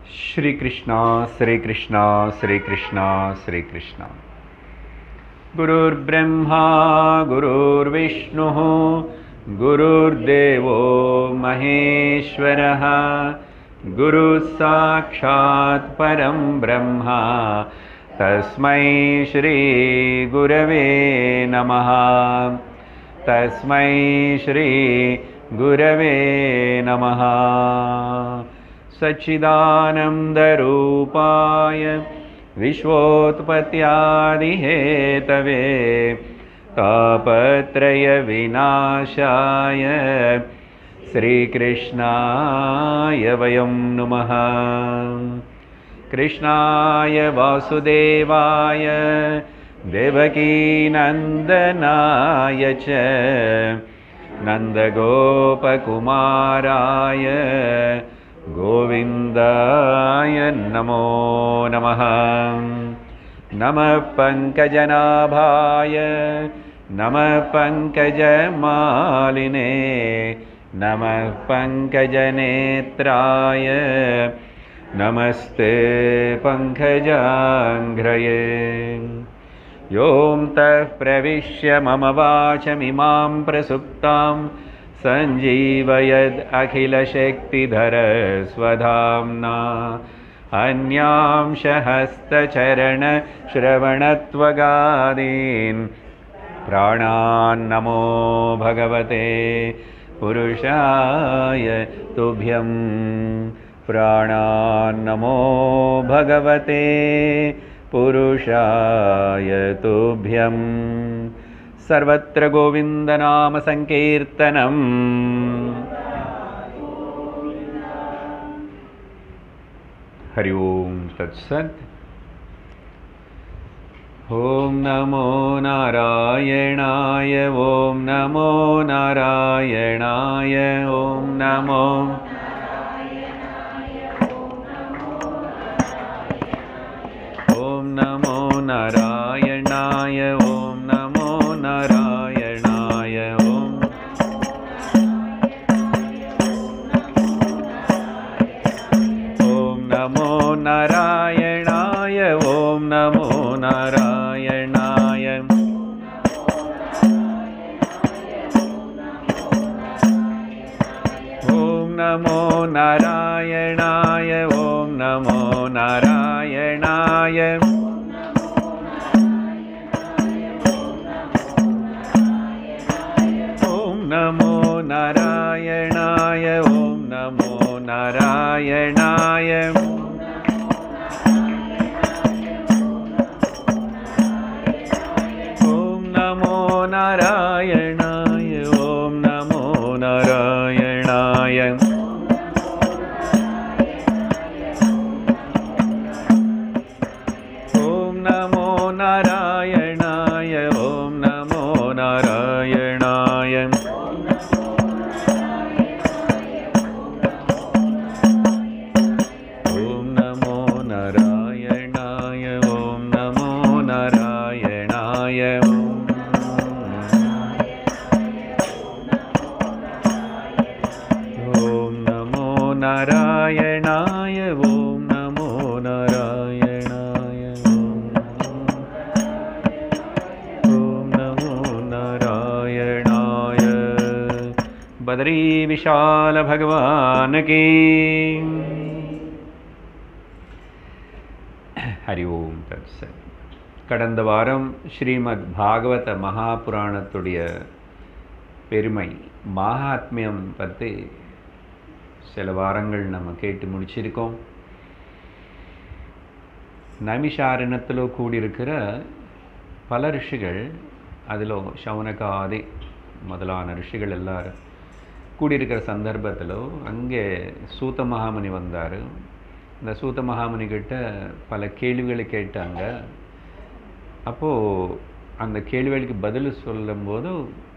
श्रीकृष्ण श्रीकृष्ण श्रीकृष्ण श्रीकृष्ण गुरुर्ब्रह्मा गुरुर्विष्णुः गुरुर्देवो महेश्वरः गुरुसाक्षात् परं ब्रह्मा तस्मै श्रीगुरवे नमः तस्मै श्रीगुरवे नमः सच्चिदानन्दरूपाय विश्वोत्पत्त्यादिहेतवे तापत्रयविनाशाय श्रीकृष्णाय वयं नुमः कृष्णाय वासुदेवाय देवकीनन्दनाय च नन्दगोपकुमाराय गोविन्दाय नमो नमः नमः पङ्कजनाभाय नमः पङ्कजमालिने नमः पङ्कजनेत्राय नमस्ते पङ्कजाङ्घ्रये यों तः प्रविश्य मम वाचमिमां प्रसुप्तां सञ्जीवयद् अखिलशक्तिधरस्वधाम्ना अन्यांशहस्तचरणश्रवणत्वगादीन् प्राणान्नमो भगवते पुरुषाय तुभ्यं प्राणान्नमो भगवते पुरुषाय तुभ्यम् सर्वत्र गोविन्दनामसङ्कीर्तनम् हरि ओं तत्सत् ॐ नमो नारायणाय ॐ नमो नारायणाय ॐ नमो ॐ नमो नारायणाय ॐ नमो नारायणाय ॐ ॐ नमो नारायणाय ॐ नमो नारायणाय ॐ नमो नारायणाय ॐ नमो नारायणाय ॐ नमो नारायणाय ॐ नमो नारायणाय ॐ नमो नारायणाय ॐ नमो नारायणाय ॐ नमो नारायणाय ॐ नमो नारायणाय ॐ नमो नारायणाय ॐ नमो नारायणाय ॐ नमो नारायणाय ॐ नमो नारायणाय ॐ नमो नारायणाय बद्री विशाल भगवान की ஹரி ஓம் தத்சத் கடந்த வாரம் ஸ்ரீமத் பாகவத மகாபுராணத்துடைய பெருமை மகாத்மியம் பற்றி சில வாரங்கள் நம்ம கேட்டு முடிச்சிருக்கோம் நைமிஷாரணத்தில் கூடியிருக்கிற பல ரிஷிகள் அதில் சவுனகாதி முதலான ரிஷிகள் எல்லாரும் கூடியிருக்கிற சந்தர்ப்பத்தில் அங்கே சூத்த மகாமுனி வந்தார் இந்த சூத்த மகாமுனி கிட்ட பல கேள்விகளை கேட்டாங்க அப்போது அந்த கேள்விகளுக்கு பதில் சொல்லும்போது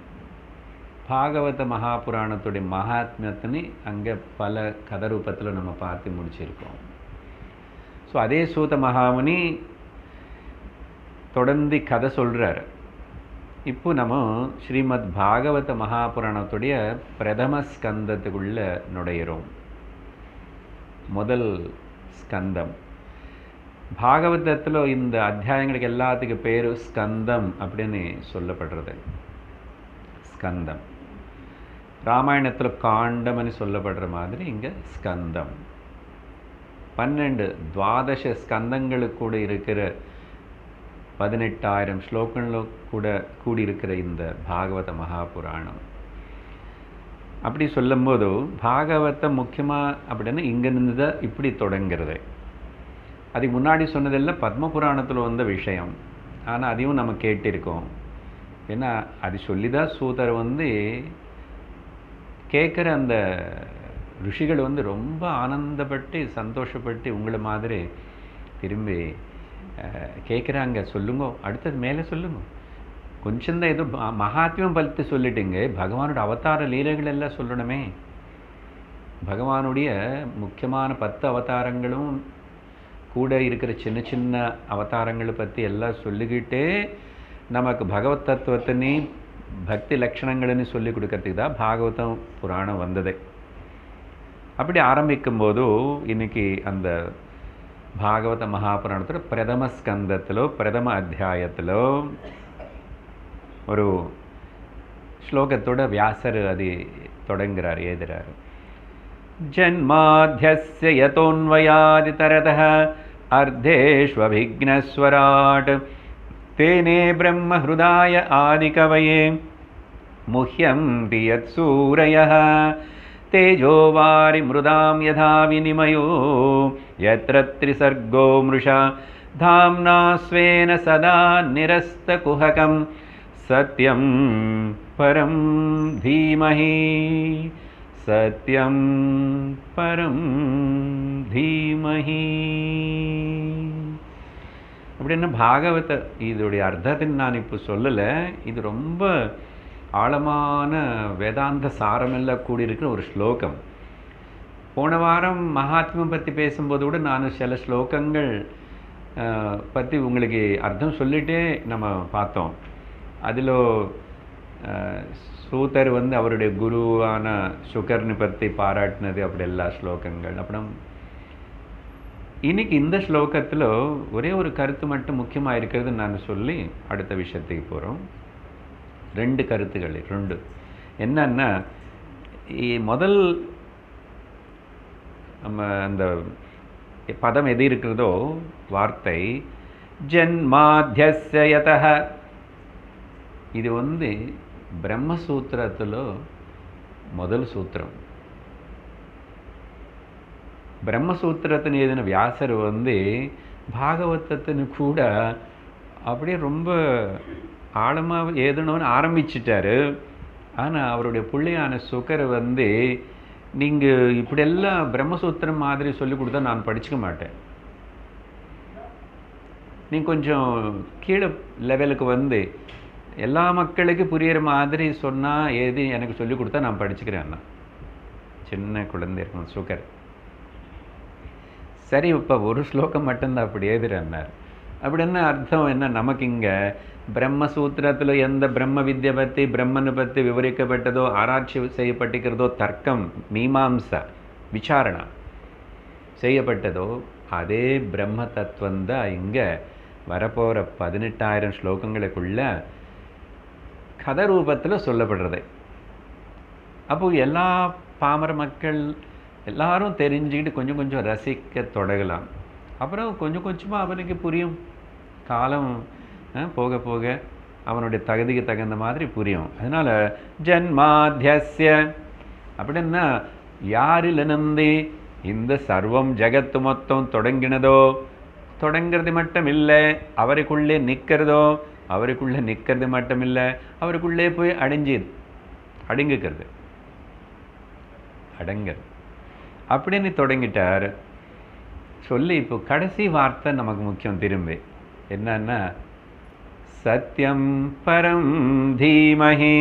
பாகவத மகாபுராணத்துடைய மகாத்மியத்தினை அங்கே பல கதை ரூபத்தில் நம்ம பார்த்து முடிச்சிருக்கோம் ஸோ அதே சூத மகாமுனி தொடர்ந்து கதை சொல்கிறார் இப்போ நம்ம ஸ்ரீமத் பாகவத மகாபுராணத்துடைய பிரதம ஸ்கந்தத்துக்குள்ள நுழையிறோம் முதல் ஸ்கந்தம் பாகவதத்தில் இந்த அத்தியாயங்களுக்கு எல்லாத்துக்கும் பேர் ஸ்கந்தம் அப்படின்னு சொல்லப்படுறது ஸ்கந்தம் ராமாயணத்தில் காண்டம்னு சொல்லப்படுற மாதிரி இங்கே ஸ்கந்தம் பன்னெண்டு துவாதச ஸ்கந்தங்களுக்கு கூட இருக்கிற பதினெட்டாயிரம் ஸ்லோகங்களும் கூட கூடியிருக்கிற இந்த பாகவத மகாபுராணம் அப்படி சொல்லும்போது பாகவதம் முக்கியமாக அப்படின்னு இங்கேருந்து தான் இப்படி தொடங்கிறது அதுக்கு முன்னாடி சொன்னதெல்லாம் பத்ம புராணத்தில் வந்த விஷயம் ஆனால் அதையும் நம்ம கேட்டிருக்கோம் ஏன்னா அது சொல்லி தான் சூதர் வந்து கேட்குற அந்த ரிஷிகள் வந்து ரொம்ப ஆனந்தப்பட்டு சந்தோஷப்பட்டு உங்களை மாதிரி திரும்பி கேட்குறாங்க சொல்லுங்க அடுத்தது மேலே சொல்லுங்க கொஞ்சம் தான் ஏதோ மகாத்மியம் பற்றி சொல்லிட்டீங்க பகவானோட அவதார லீலைகள் எல்லாம் சொல்லணுமே பகவானுடைய முக்கியமான பத்து அவதாரங்களும் கூட இருக்கிற சின்ன சின்ன அவதாரங்களை பற்றி எல்லாம் சொல்லிக்கிட்டே நமக்கு பகவத் தத்துவத்தினே பக்தி லட்சணங்கள்னு சொல்லி கொடுக்கறதுக்கு தான் பாகவதம் புராணம் வந்தது அப்படி ஆரம்பிக்கும் போது இன்னைக்கு அந்த భాగవత మహాపురాణంలో ప్రథమ స్కందத்திலோ ప్రథమ అధ్యాయத்திலோ ஒரு ஸ்லோகத்தோட வியாசர் அது தொடங்குறார் எழுதுறார் ஜன்மாத்தியஸ்ய யதோன்வயாதிதரதः अर्धेष्वभिघ्नस्वराट् तेने ब्रह्महृदाय आदिकवये मुह्यन्ति यत्सूरयः तेजो वारिमृदां यथा विनिमयो यत्र त्रिसर्गो मृषा धाम्ना स्वेन सदा निरस्तकुहकं सत्यं परं धीमहि सत्यं परं धीमहि அப்படின்னு பாகவத இதோடைய அர்த்தத்தை நான் இப்போ சொல்லலை இது ரொம்ப ஆழமான வேதாந்த சாரமெல்லாம் கூடியிருக்கிற ஒரு ஸ்லோகம் போன வாரம் மகாத்மியம் பற்றி பேசும்போது கூட நான் சில ஸ்லோகங்கள் பற்றி உங்களுக்கு அர்த்தம் சொல்லிட்டே நம்ம பார்த்தோம் அதில் சூத்தர் வந்து அவருடைய குருவான சுகர்னு பற்றி பாராட்டினது அப்படி எல்லா ஸ்லோகங்கள் அப்புறம் இன்னைக்கு இந்த ஸ்லோகத்தில் ஒரே ஒரு கருத்து மட்டும் முக்கியமாக இருக்கிறது நான் சொல்லி அடுத்த விஷயத்துக்கு போகிறோம் ரெண்டு கருத்துக்கள் ரெண்டு என்னன்னா முதல் நம்ம அந்த பதம் எது இருக்கிறதோ வார்த்தை ஜன்மாத்தியசயத இது வந்து பிரம்மசூத்திரத்தில் முதல் சூத்திரம் பிரம்மசூத்திரத்தின் எழுதின வியாசர் வந்து பாகவதத்தின்னு கூட அப்படியே ரொம்ப ஆழமாக எழுதணும்னு ஆரம்பிச்சிட்டாரு ஆனால் அவருடைய பிள்ளையான சுகர் வந்து நீங்கள் இப்படியெல்லாம் பிரம்மசூத்திரம் மாதிரி சொல்லி கொடுத்தா நான் படிச்சுக்க மாட்டேன் நீ கொஞ்சம் கீழே லெவலுக்கு வந்து எல்லா மக்களுக்கும் புரியிற மாதிரி சொன்னால் எது எனக்கு சொல்லி கொடுத்தா நான் படிச்சுக்கிறேன் அண்ணா சின்ன குழந்தை இருக்கணும் சுகர் சரி இப்போ ஒரு ஸ்லோகம் மட்டும்தான் அப்படி எழுதுறேன்னார் அப்படி என்ன அர்த்தம் என்ன நமக்கு இங்கே பிரம்மசூத்திரத்தில் எந்த பிரம்ம வித்யை பற்றி பிரம்மனை பற்றி விவரிக்கப்பட்டதோ ஆராய்ச்சி செய்யப்பட்டிருக்கிறதோ தர்க்கம் மீமாம்சா விசாரணா செய்யப்பட்டதோ அதே பிரம்ம தத்துவம் தான் இங்கே வரப்போகிற பதினெட்டாயிரம் ஸ்லோகங்களுக்குள்ள கதை ரூபத்தில் சொல்லப்படுறது அப்போது எல்லா பாமர மக்கள் எல்லாரும் தெரிஞ்சுக்கிட்டு கொஞ்சம் கொஞ்சம் ரசிக்க தொடங்கலாம் அப்புறம் கொஞ்சம் கொஞ்சமாக அவனுக்கு புரியும் காலம் போக போக அவனுடைய தகுதிக்கு தகுந்த மாதிரி புரியும் அதனால் ஜன்மாத்தியஸ்ய அப்படின்னா யாரிலிருந்து இந்த சர்வம் ஜகத்து மொத்தம் தொடங்கினதோ தொடங்கிறது மட்டும் இல்லை அவருக்குள்ளே நிற்கிறதோ அவருக்குள்ளே நிற்கிறது மட்டும் இல்லை அவருக்குள்ளே போய் அடைஞ்சி அடங்குக்கிறது அடங்கிறது அப்படின்னு தொடங்கிட்டார் சொல்லி இப்போ கடைசி வார்த்தை நமக்கு முக்கியம் திரும்பி என்னன்னா சத்தியம் பரம் தீமஹி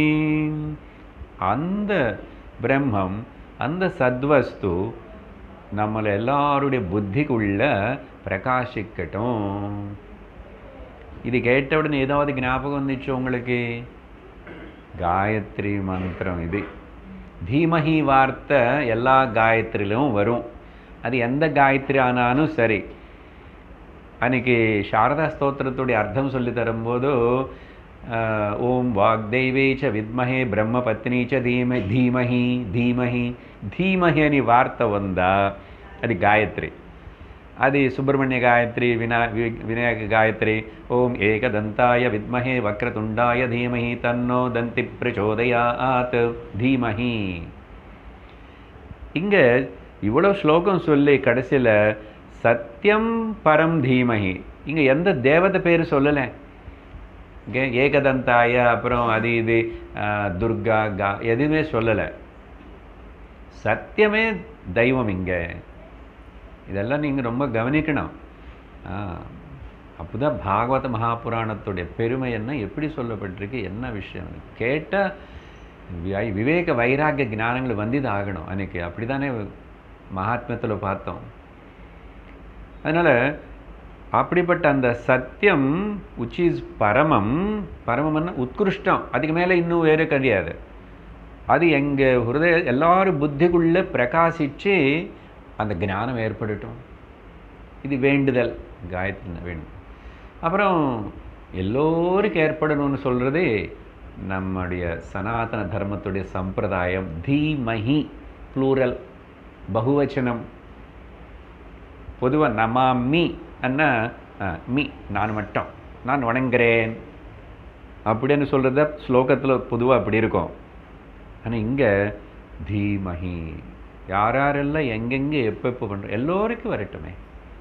அந்த பிரம்மம் அந்த சத்வஸ்து நம்மளை எல்லாருடைய புத்திக்குள்ள பிரகாசிக்கட்டும் இது கேட்ட உடனே ஏதாவது ஞாபகம் வந்துச்சு உங்களுக்கு காயத்ரி மந்திரம் இது தீமஹி வார்த்தை எல்லா காயத்ரிலும் வரும் அது எந்த காயத்ரி ஆனாலும் சரி அன்னைக்கு சாரதா ஸ்தோத்திரத்துடைய அர்த்தம் சொல்லி தரும்போது ஆஹ், ஓம் வாக்தெய்வே ச வித்மஹே பிரம்ம பத்னி ச தீம தீமஹி தீமஹி தீமஹி అని వార్త ఉందా అది గాయత్రి అది సుబ్రహ్మణ్య గాయత్రి వినా వి- వినాయక గాయత్రి ఓం ఏకదంతాయ విద్మహే వక్రతుండాయ ధీమహి తన్నో దంతి ప్రచోదయాత్ ధీమహి இங்க இவ்வளோ ஸ்லோகம் சொல்லி கடைசியில சத்தியம் பரம் தீமஹி இங்க எந்த தேவதை பேர் சொல்லலை இங்கே ஏகதந்தாய அப்புறம் அது இது ஆஹ், துர்கா கா எதுவுமே சொல்லலை சத்தியமே தெய்வம் இங்கே இதெல்லாம் நீங்கள் ரொம்ப கவனிக்கணும் அப்போதான் பாகவத மகாபுராணத்துடைய பெருமை என்ன எப்படி சொல்லப்பட்டிருக்கு என்ன விஷயம் கேட்டால் விவேக வைராக்கிய ஞானங்கள் வந்து ஆகணும் அன்னைக்கு அப்படி தானே மகாத்மியத்தில் பார்த்தோம் அதனால் அப்படிப்பட்ட அந்த சத்தியம் which is பரமம் பரமம்னா உத்கிருஷ்டம் அதுக்கு மேலே இன்னும் வேறு கிடையாது அது எங்கள் ஹிருதய எல்லாரும் புத்திக்குள்ளே பிரகாசித்து அந்த ஞானம் ஏற்படட்டும் இது வேண்டுதல் காயத்ரி வேண்டும் அப்புறம் எல்லோருக்கும் ஏற்படணும்னு சொல்கிறது நம்முடைய சனாதன தர்மத்துடைய சம்பிரதாயம் தீமஹி ப்ளூரல் பகுவச்சனம் பொதுவாக நமாமி அண்ணா மீ நான் மட்டும் நான் வணங்குறேன் அப்படின்னு சொல்கிறத ஸ்லோகத்தில் பொதுவாக அப்படி இருக்கும் ஆனால் இங்கே தீமஹி யார் யாரெல்லாம் எங்கெங்கே எப்போ எப்போ பண்ணுறோம் எல்லோருக்கும் வரட்டுமே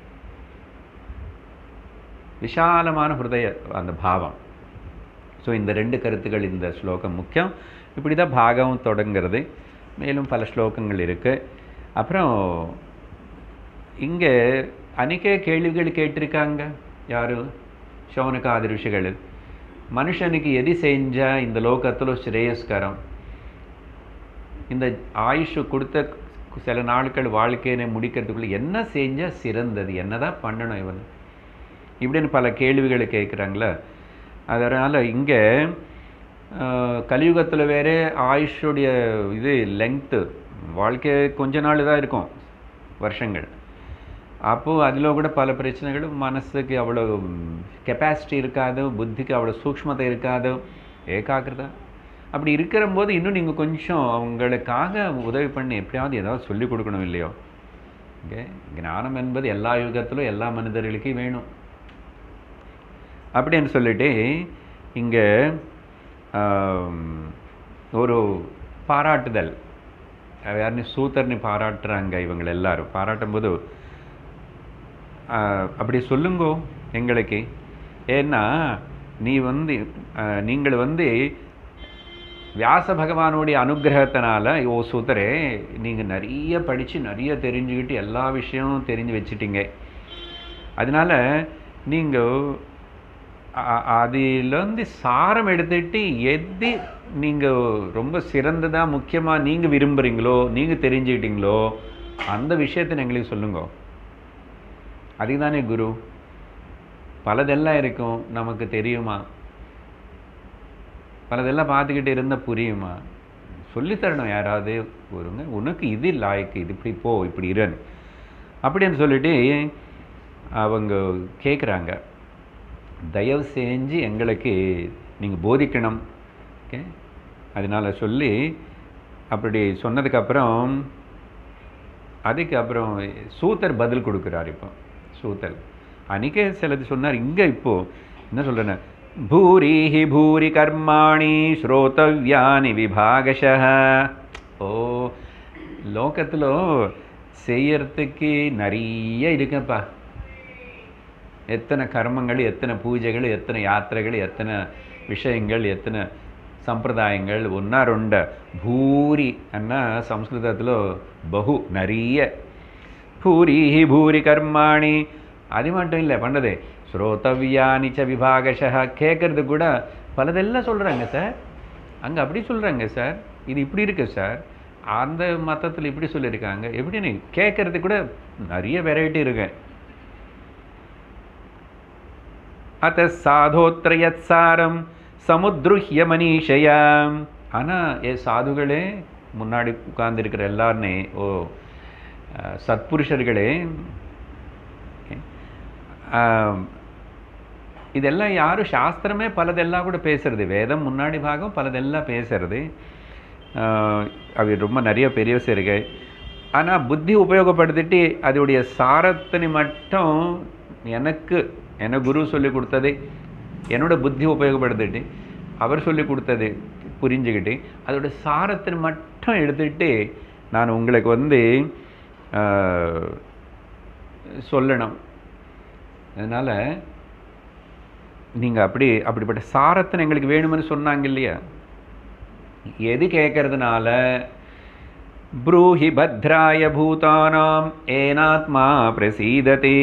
விஷாலமான ஹிருதய அந்த பாவம் ஸோ இந்த ரெண்டு கருத்துக்கள் இந்த ஸ்லோகம் முக்கியம் இப்படி தான் பாகம் தொடங்கிறது மேலும் பல ஸ்லோகங்கள் இருக்குது அப்புறம் இங்கே அநேக கேள்விகள் கேட்டிருக்காங்க யாரு சௌனகாதி ரிஷிகள் மனுஷனுக்கு எது செஞ்சால் இந்த லோகத்தில் ஸ்ரேயஸ்கரம் இந்த ஆயுஷ் கொடுத்த சில நாட்கள் வாழ்க்கையை முடிக்கிறதுக்குள்ள என்ன செஞ்சால் சிறந்தது என்னதான் பண்ணணும் இவன் இப்படின்னு பல கேள்விகளை கேட்குறாங்களே அதனால் இங்கே கலியுகத்தில் வேறு ஆயுஷுடைய இது லெங்க்த்து வாழ்க்கை கொஞ்ச நாள் தான் இருக்கும் வருஷங்கள் அப்போது அதில் கூட பல பிரச்சனைகள் மனசுக்கு அவ்வளோ கெப்பாசிட்டி இருக்காது புத்திக்கு அவ்வளோ சூக்ஷ்மத்தை இருக்காது ஏகாகிரதா அப்படி இருக்கிற போது இன்னும் நீங்கள் கொஞ்சம் அவங்களுக்காக உதவி பண்ணி எப்படியாவது ஏதாவது சொல்லிக் கொடுக்கணும் இல்லையோ ஓகே ஞானம் என்பது எல்லா யுகத்திலும் எல்லா மனிதர்களுக்கும் வேணும் அப்படின்னு சொல்லிட்டு இங்கே ஒரு பாராட்டுதல் யாருன்னு சூத்தர்னு பாராட்டுறாங்க இவங்க எல்லாரும் பாராட்டும் போது அப்படி சொல்லுங்கோ எங்களுக்கு ஏன்னா நீ வந்து நீங்கள் வந்து வியாச பகவானுடைய அனுகிரகத்தினால ஓ சூத்தரே நீங்கள் நிறைய படித்து நிறைய தெரிஞ்சுக்கிட்டு எல்லா விஷயமும் தெரிஞ்சு வச்சிட்டீங்க அதனால் நீங்கள் அதிலேருந்து சாரம் எடுத்துட்டு எது நீங்கள் ரொம்ப சிறந்ததாக முக்கியமாக நீங்கள் விரும்புகிறீங்களோ நீங்கள் தெரிஞ்சுக்கிட்டீங்களோ அந்த விஷயத்தை எங்களுக்கு சொல்லுங்க அதுதானே குரு பலதெல்லாம் இருக்கும் நமக்கு தெரியுமா பலதெல்லாம் பார்த்துக்கிட்டு இருந்தால் புரியுமா சொல்லித்தரணும் யாராவது ஒருங்க உனக்கு இது லாய்க்கு இது இப்படி போ இப்படி இருன்னு அப்படின்னு சொல்லிட்டு அவங்க கேட்குறாங்க தயவு செஞ்சு எங்களுக்கு நீங்கள் போதிக்கணும் ஓகே அதனால் சொல்லி அப்படி சொன்னதுக்கப்புறம் அதுக்கு அப்புறம் சூத்தர் பதில் கொடுக்குறார் இப்போ சூத்தர் அன்றைக்கே சிலது சொன்னார் இங்கே இப்போது என்ன சொல்கிறேன்னா பூரீஹி பூரி கர்மாணி ஸ்ரோதவ்யானி விபாகஷ ஓ லோகத்தில் செய்யறதுக்கு நிறைய இருக்குப்பா எத்தனை கர்மங்கள் எத்தனை பூஜைகள் எத்தனை யாத்திரைகள் எத்தனை விஷயங்கள் எத்தனை சம்பிரதாயங்கள் ஒன்றா ரெண்ட பூரி அண்ணா சம்ஸ்கிருதத்தில் பகு நிறைய பூரீஹி பூரி கர்மாணி அது மட்டும் இல்லை பண்ணது ஸ்ரோதவியானிச்ச விபாகஷா கேட்கறது கூட பலதெல்லாம் சொல்கிறாங்க சார் அங்கே அப்படி சொல்கிறாங்க சார் இது இப்படி இருக்கு சார் அந்த மதத்தில் இப்படி சொல்லியிருக்காங்க எப்படின்னு கேட்கறது கூட நிறைய வெரைட்டி இருக்கு அத்த சாதோத்ரயத் சாரம் சமுத்ருஹ்ய மனிஷயாம் ஆனால் ஏ சாதுகளே முன்னாடி உட்கார்ந்துருக்கிற எல்லாருனே ஓ அஹ், சத்புருஷர்களே okay, ஆம், இதெல்லாம் யாரும் சாஸ்திரமே பலதெல்லாம் கூட பேசுறது வேதம் முன்னாடி பாகம் பலதெல்லாம் பேசுறது ஆஹ், அவை ரொம்ப நிறைய பெரியவசு இருக்கு ஆனால் புத்தி உபயோகப்படுத்திட்டு அதோடைய சாரத்தினை மட்டும் எனக்கு என்ன குரு சொல்லி கொடுத்தது என்னோட புத்தி உபயோகப்படுத்திட்டு அவர் சொல்லி கொடுத்தது புரிஞ்சுக்கிட்டு அதோட சாரத்தை மட்டும் எடுத்துட்டு நான் உங்களுக்கு வந்து ஆஹ், சொல்லணும் அதனால் நீங்கள் அப்படி அப்படிப்பட்ட சாரத்தை எங்களுக்கு வேணும்னு சொன்னாங்க இல்லையா எது கேட்கறதுனால ப்ரூஹி பத்ராய பூதானாம் ஏனாத்மா பிரசீததே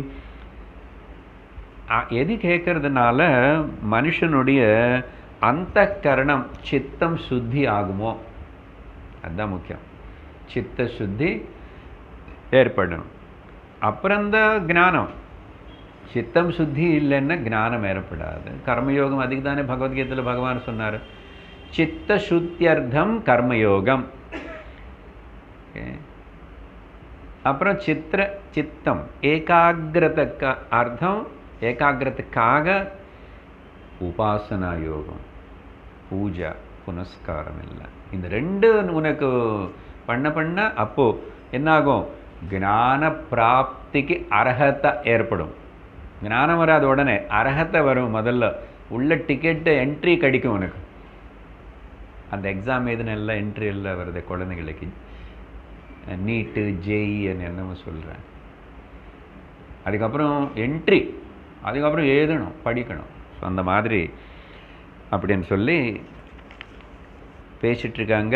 அ- எது கேட்கறதுனால மனுஷனுடைய அந்த கரணம் சித்தம் சுத்தி ஆகுமோ அதுதான் முக்கியம் சித்த சுத்தி ஏற்படணும் அப்புறம்தான் ஞானம் சித்தம் சுத்தி இல்லைன்னா ஞானம் ஏற்படாது கர்மயோகம் அதுக்கு தானே பகவத்கீதையில் பகவான் சொன்னார் சித்த சுத்தியர்த்தம் கர்மயோகம் Okay. அப்புறம் சித்திர சித்தம் ஏகாகிரதக்க அர்த்தம் ஏகாகிரத்துக்காக உபாசனா யோகம் பூஜா புனஸ்காரம் எல்லாம் இந்த ரெண்டு உனக்கு பண்ண பண்ண அப்போ என்னாகும் ஞான பிராப்திக்கு அர்ஹத்தை ஏற்படும் ஞானம் வராத உடனே அர்ஹத்தை வரும் முதல்ல உள்ள டிக்கெட்டு என்ட்ரி கிடைக்கும் உனக்கு அந்த எக்ஸாம் எதுன்னு எல்லாம் என்ட்ரி எல்லாம் வருது குழந்தைங்களுக்கு நீட்டு ஜேஇன்னு என்னமோ சொல்கிறேன் அதுக்கப்புறம் என்ட்ரி அதுக்கப்புறம் எழுதணும் படிக்கணும் ஸோ அந்த மாதிரி அப்படின்னு சொல்லி பேசிகிட்ருக்காங்க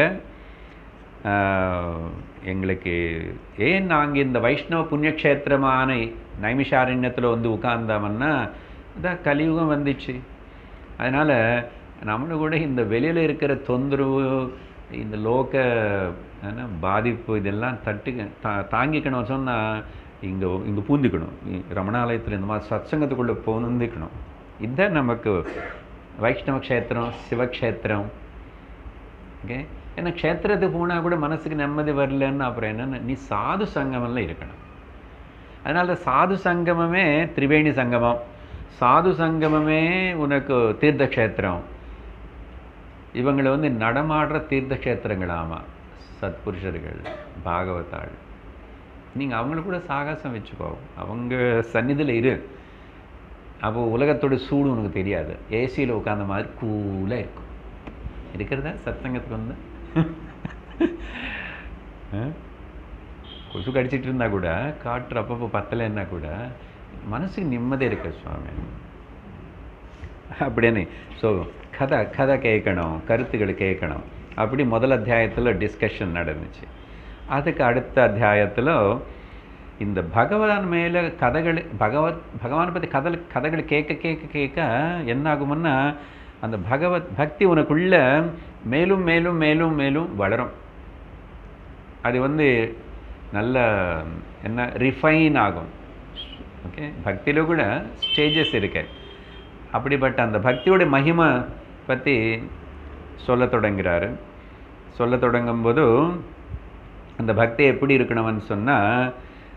எங்களுக்கு ஏன் நாங்கள் இந்த வைஷ்ணவ புண்ணியக்ஷேத்திரமான நைமிஷாரண்யத்தில் வந்து உட்கார்ந்தோம்னா இதான் கலியுகம் வந்துச்சு அதனால் நம்மளும் கூட இந்த வெளியில் இருக்கிற தொந்தரவு இந்த லோக என்ன, பாதிப்பு இதெல்லாம் தட்டு தா தாங்கிக்கணும் சொன்னால் இங்கே இங்கே பூந்திக்கணும் இ- ரமணாலயத்தில் இந்த மாதிரி சத்சங்கத்துக்குள்ளே பூந்திக்கணும் இதுதான் நமக்கு வைஷ்ணவ க்ஷேத்திரம் சிவக்ஷேத்திரம் ஓகே ஏன்னா க்ஷேத்திரத்துக்கு போனால் கூட மனசுக்கு நிம்மதி வரலன்னு அப்புறம் என்னென்ன நீ சாது சங்கமெல்லாம் இருக்கணும் அதனால தான் சாது சங்கமமே திரிவேணி சங்கமம் சாது சங்கமமே உனக்கு தீர்த்த க்ஷேத்திரம் இவங்களை வந்து நடமாடுற தீர்த்த க்ஷேத்திரங்களாமா சத்புருஷர்கள் பாகவதாள் நீங்கள் அவங்கள கூட சாகசம் வச்சுக்கோ அவங்க சந்நிதியில் இரு அப்போ உலகத்தோட சூடு உனக்கு தெரியாது ஏசியில் உட்காந்த மாதிரி கூலாக இருக்கும் இருக்கிறதா சத்சங்கத்துக்கு வந்து ஆ? கொசு கடிச்சிட்டு இருந்தா கூட காற்று அப்பப்போ பத்தலைன்னா கூட மனசுக்கு நிம்மதி இருக்கு சுவாமி அப்படின்னு ஸோ கதை கதை கேட்கணும் கருத்துக்கள் கேட்கணும் அப்படி முதல் அத்தியாயத்தில் டிஸ்கஷன் நடந்துச்சு அதுக்கு அடுத்த அத்தியாயத்தில் இந்த பகவான் மேலே கதைகள் பகவத் பகவானை பற்றி கதை கதைகள் கேட்க கேட்க கேட்க என்ன ஆகுமுன்னா அந்த பகவத் பக்தி உனக்குள்ள மேலும் மேலும் மேலும் மேலும் வளரும் அது வந்து நல்ல என்ன ரிஃபைன் ஆகும் ஓகே பக்தியில் கூட ஸ்டேஜஸ் இருக்கு அப்படிப்பட்ட அந்த பக்தியோட மகிமை பற்றி சொல்ல தொடங்குறாரு சொல்ல தொடங்கும்போது அந்த பக்தி எப்படி இருக்கணும்னு சொன்னால்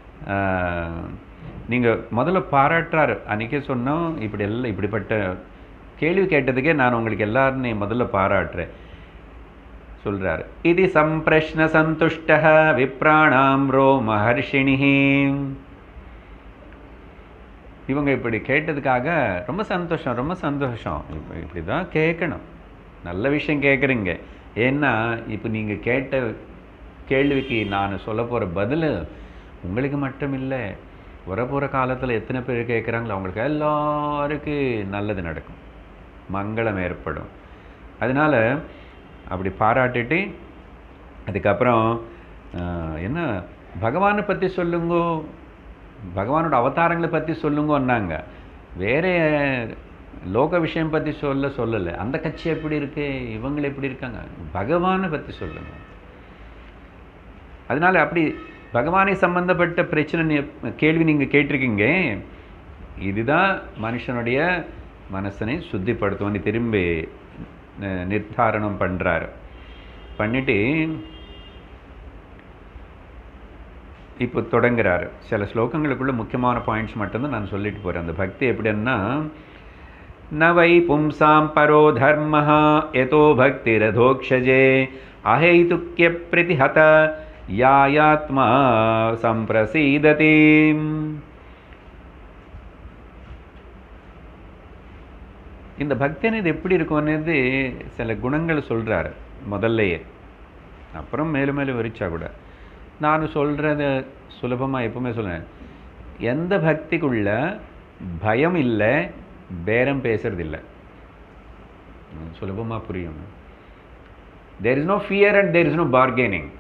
நீங்கள் முதல்ல பாராட்டுறாரு அன்றைக்கே சொன்னோம் இப்படி எல்லாம் இப்படிப்பட்ட கேள்வி கேட்டதுக்கே நான் உங்களுக்கு எல்லாரும் முதல்ல பாராட்டுறேன் சொல்றாரு இது சம்பிரஷ்ன சந்துஷ்ட விப்ராணாம் ரோ மகர்ஷிணி இவங்க இப்படி கேட்டதுக்காக ரொம்ப சந்தோஷம் ரொம்ப சந்தோஷம் இப்போ இப்படி தான் கேட்கணும் நல்ல விஷயம் கேட்குறீங்க ஏன்னா இப்போ நீங்கள் கேட்ட கேள்விக்கு நான் சொல்ல போகிற பதில் உங்களுக்கு மட்டும் இல்லை வரப்போகிற காலத்தில் எத்தனை பேர் கேட்குறாங்களோ அவங்களுக்கு எல்லாருக்கும் நல்லது நடக்கும் மங்களம் ஏற்படும் அதனால் அப்படி பாராட்டிட்டு அதுக்கப்புறம் ஆஹ், என்ன பகவானை பற்றி சொல்லுங்கோ பகவானோட அவதாரங்களை பற்றி சொல்லுங்கன்னாங்க வேற லோக விஷயம் பற்றி சொல்ல சொல்லலை அந்த கட்சி எப்படி இருக்கு இவங்க எப்படி இருக்காங்க பகவானை பற்றி சொல்லுங்க அதனால அப்படி பகவானை சம்பந்தப்பட்ட பிரச்சனை நீ- கேள்வி நீங்கள் கேட்டிருக்கீங்க இதுதான் மனுஷனுடைய மனசனை சுத்திப்படுத்துவோன்னு திரும்பி நி- நிர்தாரணம் பண்ணுறாரு பண்ணிட்டு இப்போ தொடங்குறாரு சில ஸ்லோகங்களுக்குள்ள முக்கியமான பாயிண்ட்ஸ் மட்டும்தான் நான் சொல்லிட்டு போகிறேன் அந்த பக்தி எப்படின்னா ந வை பும்சாம் பரோ தர்ம எதோ பக்திரதோக்ஷஜே அஹைதுக்கிய பிரதிஹத யாயாத்மா சம்பிரசீததி இந்த பக்தினது எப்படி இருக்கும்னது சில குணங்கள் சொல்கிறாரு முதல்லையே அப்புறம் மேலும் மேலும் விரிச்சா கூட நான் சொல்கிறத சுலபமாக எப்பவுமே சொல்லுவேன் எந்த பக்திக்குள்ள பயம் இல்லை பேரம் பேசுறது இல்லை சுலபமாக புரியும் there is no fear and there is no bargaining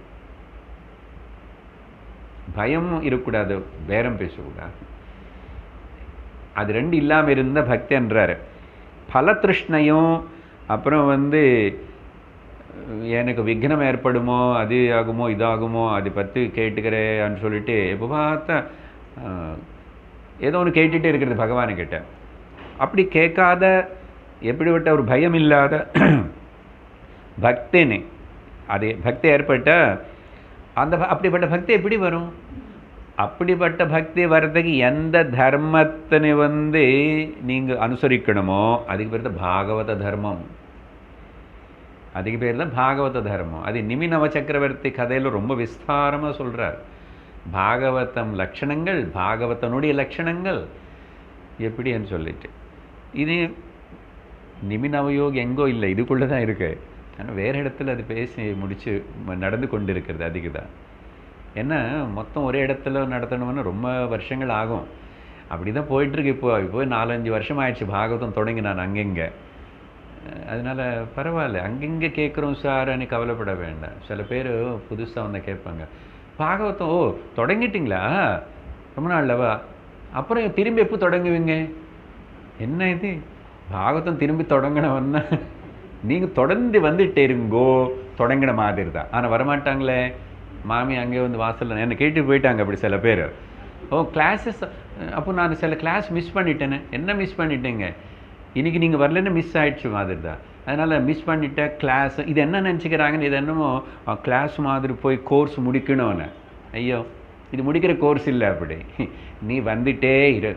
பயம் இருக்கக்கூடாது பேரம் பேசக்கூடாது அது ரெண்டு இல்லாமல் இருந்த பக்தின்றாரு பல திருஷ்ணையும் அப்புறம் வந்து எனக்கு விக்னம் ஏற்படுமோ அது ஆகுமோ இதாகுமோ அதை பற்றி கேட்டுக்கிறேன்னு சொல்லிட்டு எப்போ பார்த்தா ஏதோ ஒன்று கேட்டுகிட்டே இருக்கிறது பகவானுக்கிட்ட அப்படி கேட்காத எப்படிப்பட்ட ஒரு பயம் இல்லாத பக்தின்னு அது பக்தி ஏற்பட்ட அந்த அப்படிப்பட்ட பக்தி எப்படி வரும் அப்படிப்பட்ட பக்தி வர்றதுக்கு எந்த தர்மத்தினை வந்து நீங்கள் அனுசரிக்கணுமோ அதுக்கு பேர் தான் பாகவத தர்மம் அதுக்கு பேர் தான் பாகவத தர்மம் அது நிமி நவ சக்கரவர்த்தி கதையில் ரொம்ப விஸ்தாரமாக சொல்கிறார் பாகவதம் லட்சணங்கள் பாகவதனுடைய லட்சணங்கள் எப்படின்னு சொல்லிட்டு இது நிமி நவயோக் எங்கோ இல்லை இதுக்குள்ளே தான் இருக்கு ஆனால் வேறு இடத்துல அது பேசி முடித்து நடந்து கொண்டு இருக்கிறது அதுக்கு தான் ஏன்னா மொத்தம் ஒரே இடத்துல நடத்தணும்னு ரொம்ப வருஷங்கள் ஆகும் அப்படி தான் போயிட்டுருக்கு இப்போ இப்போ நாலஞ்சு வருஷம் ஆயிடுச்சு பாகவதம் தொடங்கி நான் அங்கங்கே அதனால் பரவாயில்ல அங்கங்கே கேட்குறோம் சார்னு கவலைப்பட வேண்டாம் சில பேர் புதுசாக வந்து கேட்பாங்க பாகவதம் ஓ தொடங்கிட்டிங்களா ரொம்ப நாள்லவா அப்புறம் திரும்பி எப்போ தொடங்குவீங்க என்ன இது பாகவதம் திரும்பி தொடங்கினவன்னா நீங்கள் தொடர்ந்து வந்துட்டே இருங்கோ தொடங்கின மாதிரி தான் ஆனால் வரமாட்டாங்களே மாமி அங்கே வந்து வாசலில் என்னை கேட்டு போயிட்டாங்க அப்படி சில பேர் ஓ கிளாஸஸ் அப்போ நான் சில கிளாஸ் மிஸ் பண்ணிட்டேனே என்ன மிஸ் பண்ணிட்டேங்க இன்றைக்கி நீங்கள் வரலன்னு மிஸ் ஆயிடுச்சு மாதிரி தான் அதனால் மிஸ் பண்ணிட்டேன் கிளாஸ் இது என்ன நினச்சிக்கிறாங்கன்னு இது என்னமோ கிளாஸ் மாதிரி போய் கோர்ஸ் முடிக்கணும்னு ஐயோ இது முடிக்கிற கோர்ஸ் இல்லை அப்படி நீ வந்துட்டே இரு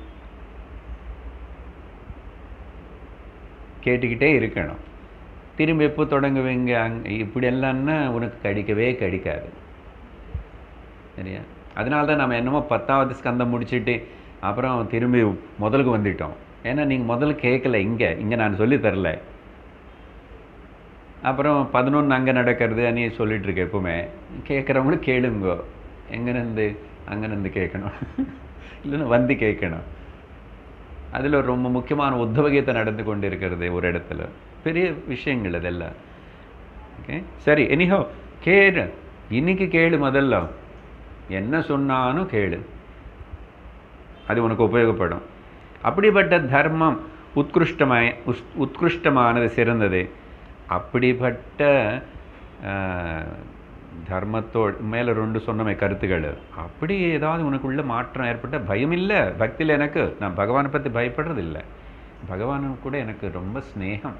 கேட்டுக்கிட்டே இருக்கணும் திரும்பி எப்போ தொடங்குவீங்க அங் இப்படி எல்லாம்னா உனக்கு கடிக்கவே கடிக்காது சரியா அதனால தான் நம்ம என்னமோ பத்தாவது ஸ்கந்தம் முடிச்சுட்டு அப்புறம் திரும்பி முதலுக்கு வந்துட்டோம் ஏன்னா நீங்கள் முதல்ல கேட்கல இங்கே இங்கே நான் சொல்லி தரல அப்புறம் பதினொன்று அங்கே நடக்கிறது நீ சொல்லிட்டு இருக்க எப்பவுமே கேட்குறவங்களும் கேளுங்கோ எங்கேருந்து அங்கேருந்து கேட்கணும் இல்லைன்னா வந்து கேட்கணும் அதில் ரொம்ப முக்கியமான உத்தவகீதை நடந்து கொண்டு இருக்கிறது ஒரு இடத்துல பெரிய விஷயங்கள் அதெல்லாம் ஓகே சரி எனிஹோ கேளு இன்னைக்கு கேளு முதல்ல என்ன சொன்னாலும் கேளு அது உனக்கு உபயோகப்படும் அப்படிப்பட்ட தர்மம் உத்கிருஷ்டமாய் உஸ் உத்கிருஷ்டமானது சிறந்தது அப்படிப்பட்ட தர்மத்தோடு மேலே ரெண்டு சொன்னமே கருத்துக்கள் அப்படி ஏதாவது உனக்குள்ள மாற்றம் ஏற்பட்ட பயம் இல்லை பக்தியில் எனக்கு நான் பகவானை பற்றி பயப்படுறது இல்லை பகவானு கூட எனக்கு ரொம்ப ஸ்னேகம்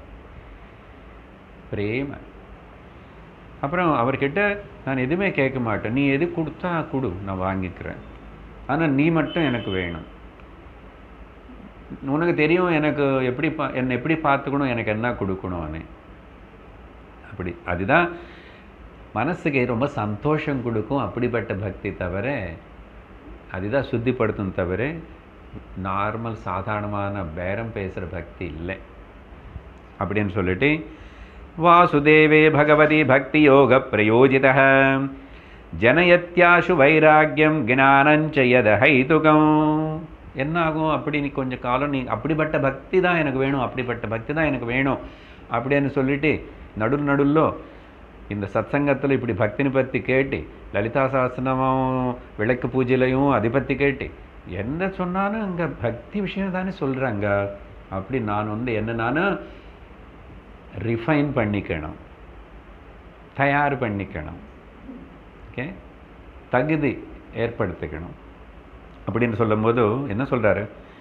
பிரேம அப்புறம் அவர்கிட்ட நான் எதுவுமே கேட்க மாட்டேன் நீ எது கொடுத்தா கொடு நான் வாங்கிக்கிறேன் ஆனால் நீ மட்டும் எனக்கு வேணும் உனக்கு தெரியும் எனக்கு எப்படி பா என்னை எப்படி பார்த்துக்கணும் எனக்கு என்ன கொடுக்கணும்னு அப்படி அதுதான் மனசுக்கு ரொம்ப சந்தோஷம் கொடுக்கும் அப்படிப்பட்ட பக்தி தவிர அதுதான் சுத்திப்படுத்தும் தவிர நார்மல் சாதாரணமான பேரம் பேசுகிற பக்தி இல்லை அப்படின்னு சொல்லிட்டு வாசுதேவே பகவதி பக்தி யோக பிரயோஜித ஜனயத்யாசு வைராக்கியம் ஜானஞ்ச யத ஹைதுகம் என்ன ஆகும் அப்படி நீ கொஞ்சம் காலம் நீ அப்படிப்பட்ட பக்தி தான் எனக்கு வேணும் அப்படிப்பட்ட பக்தி தான் எனக்கு வேணும் அப்படின்னு சொல்லிட்டு நடு நடுல்லோ இந்த சத்சங்கத்தில் இப்படி பக்தினி பற்றி கேட்டு லலிதா சாஸ்திரமும் விளக்கு பூஜையிலையும் அதை பற்றி கேட்டு என்ன சொன்னாலும் அங்கே பக்தி விஷயம் தானே சொல்கிறாங்க அப்படி நான் வந்து என்ன நான் ரிஃபைன் பண்ணிக்கணும் தயார் பண்ணிக்கணும் ஓகே தகுதி ஏற்படுத்திக்கணும் அப்படின்னு சொல்லும்போது என்ன சொல்கிறாரு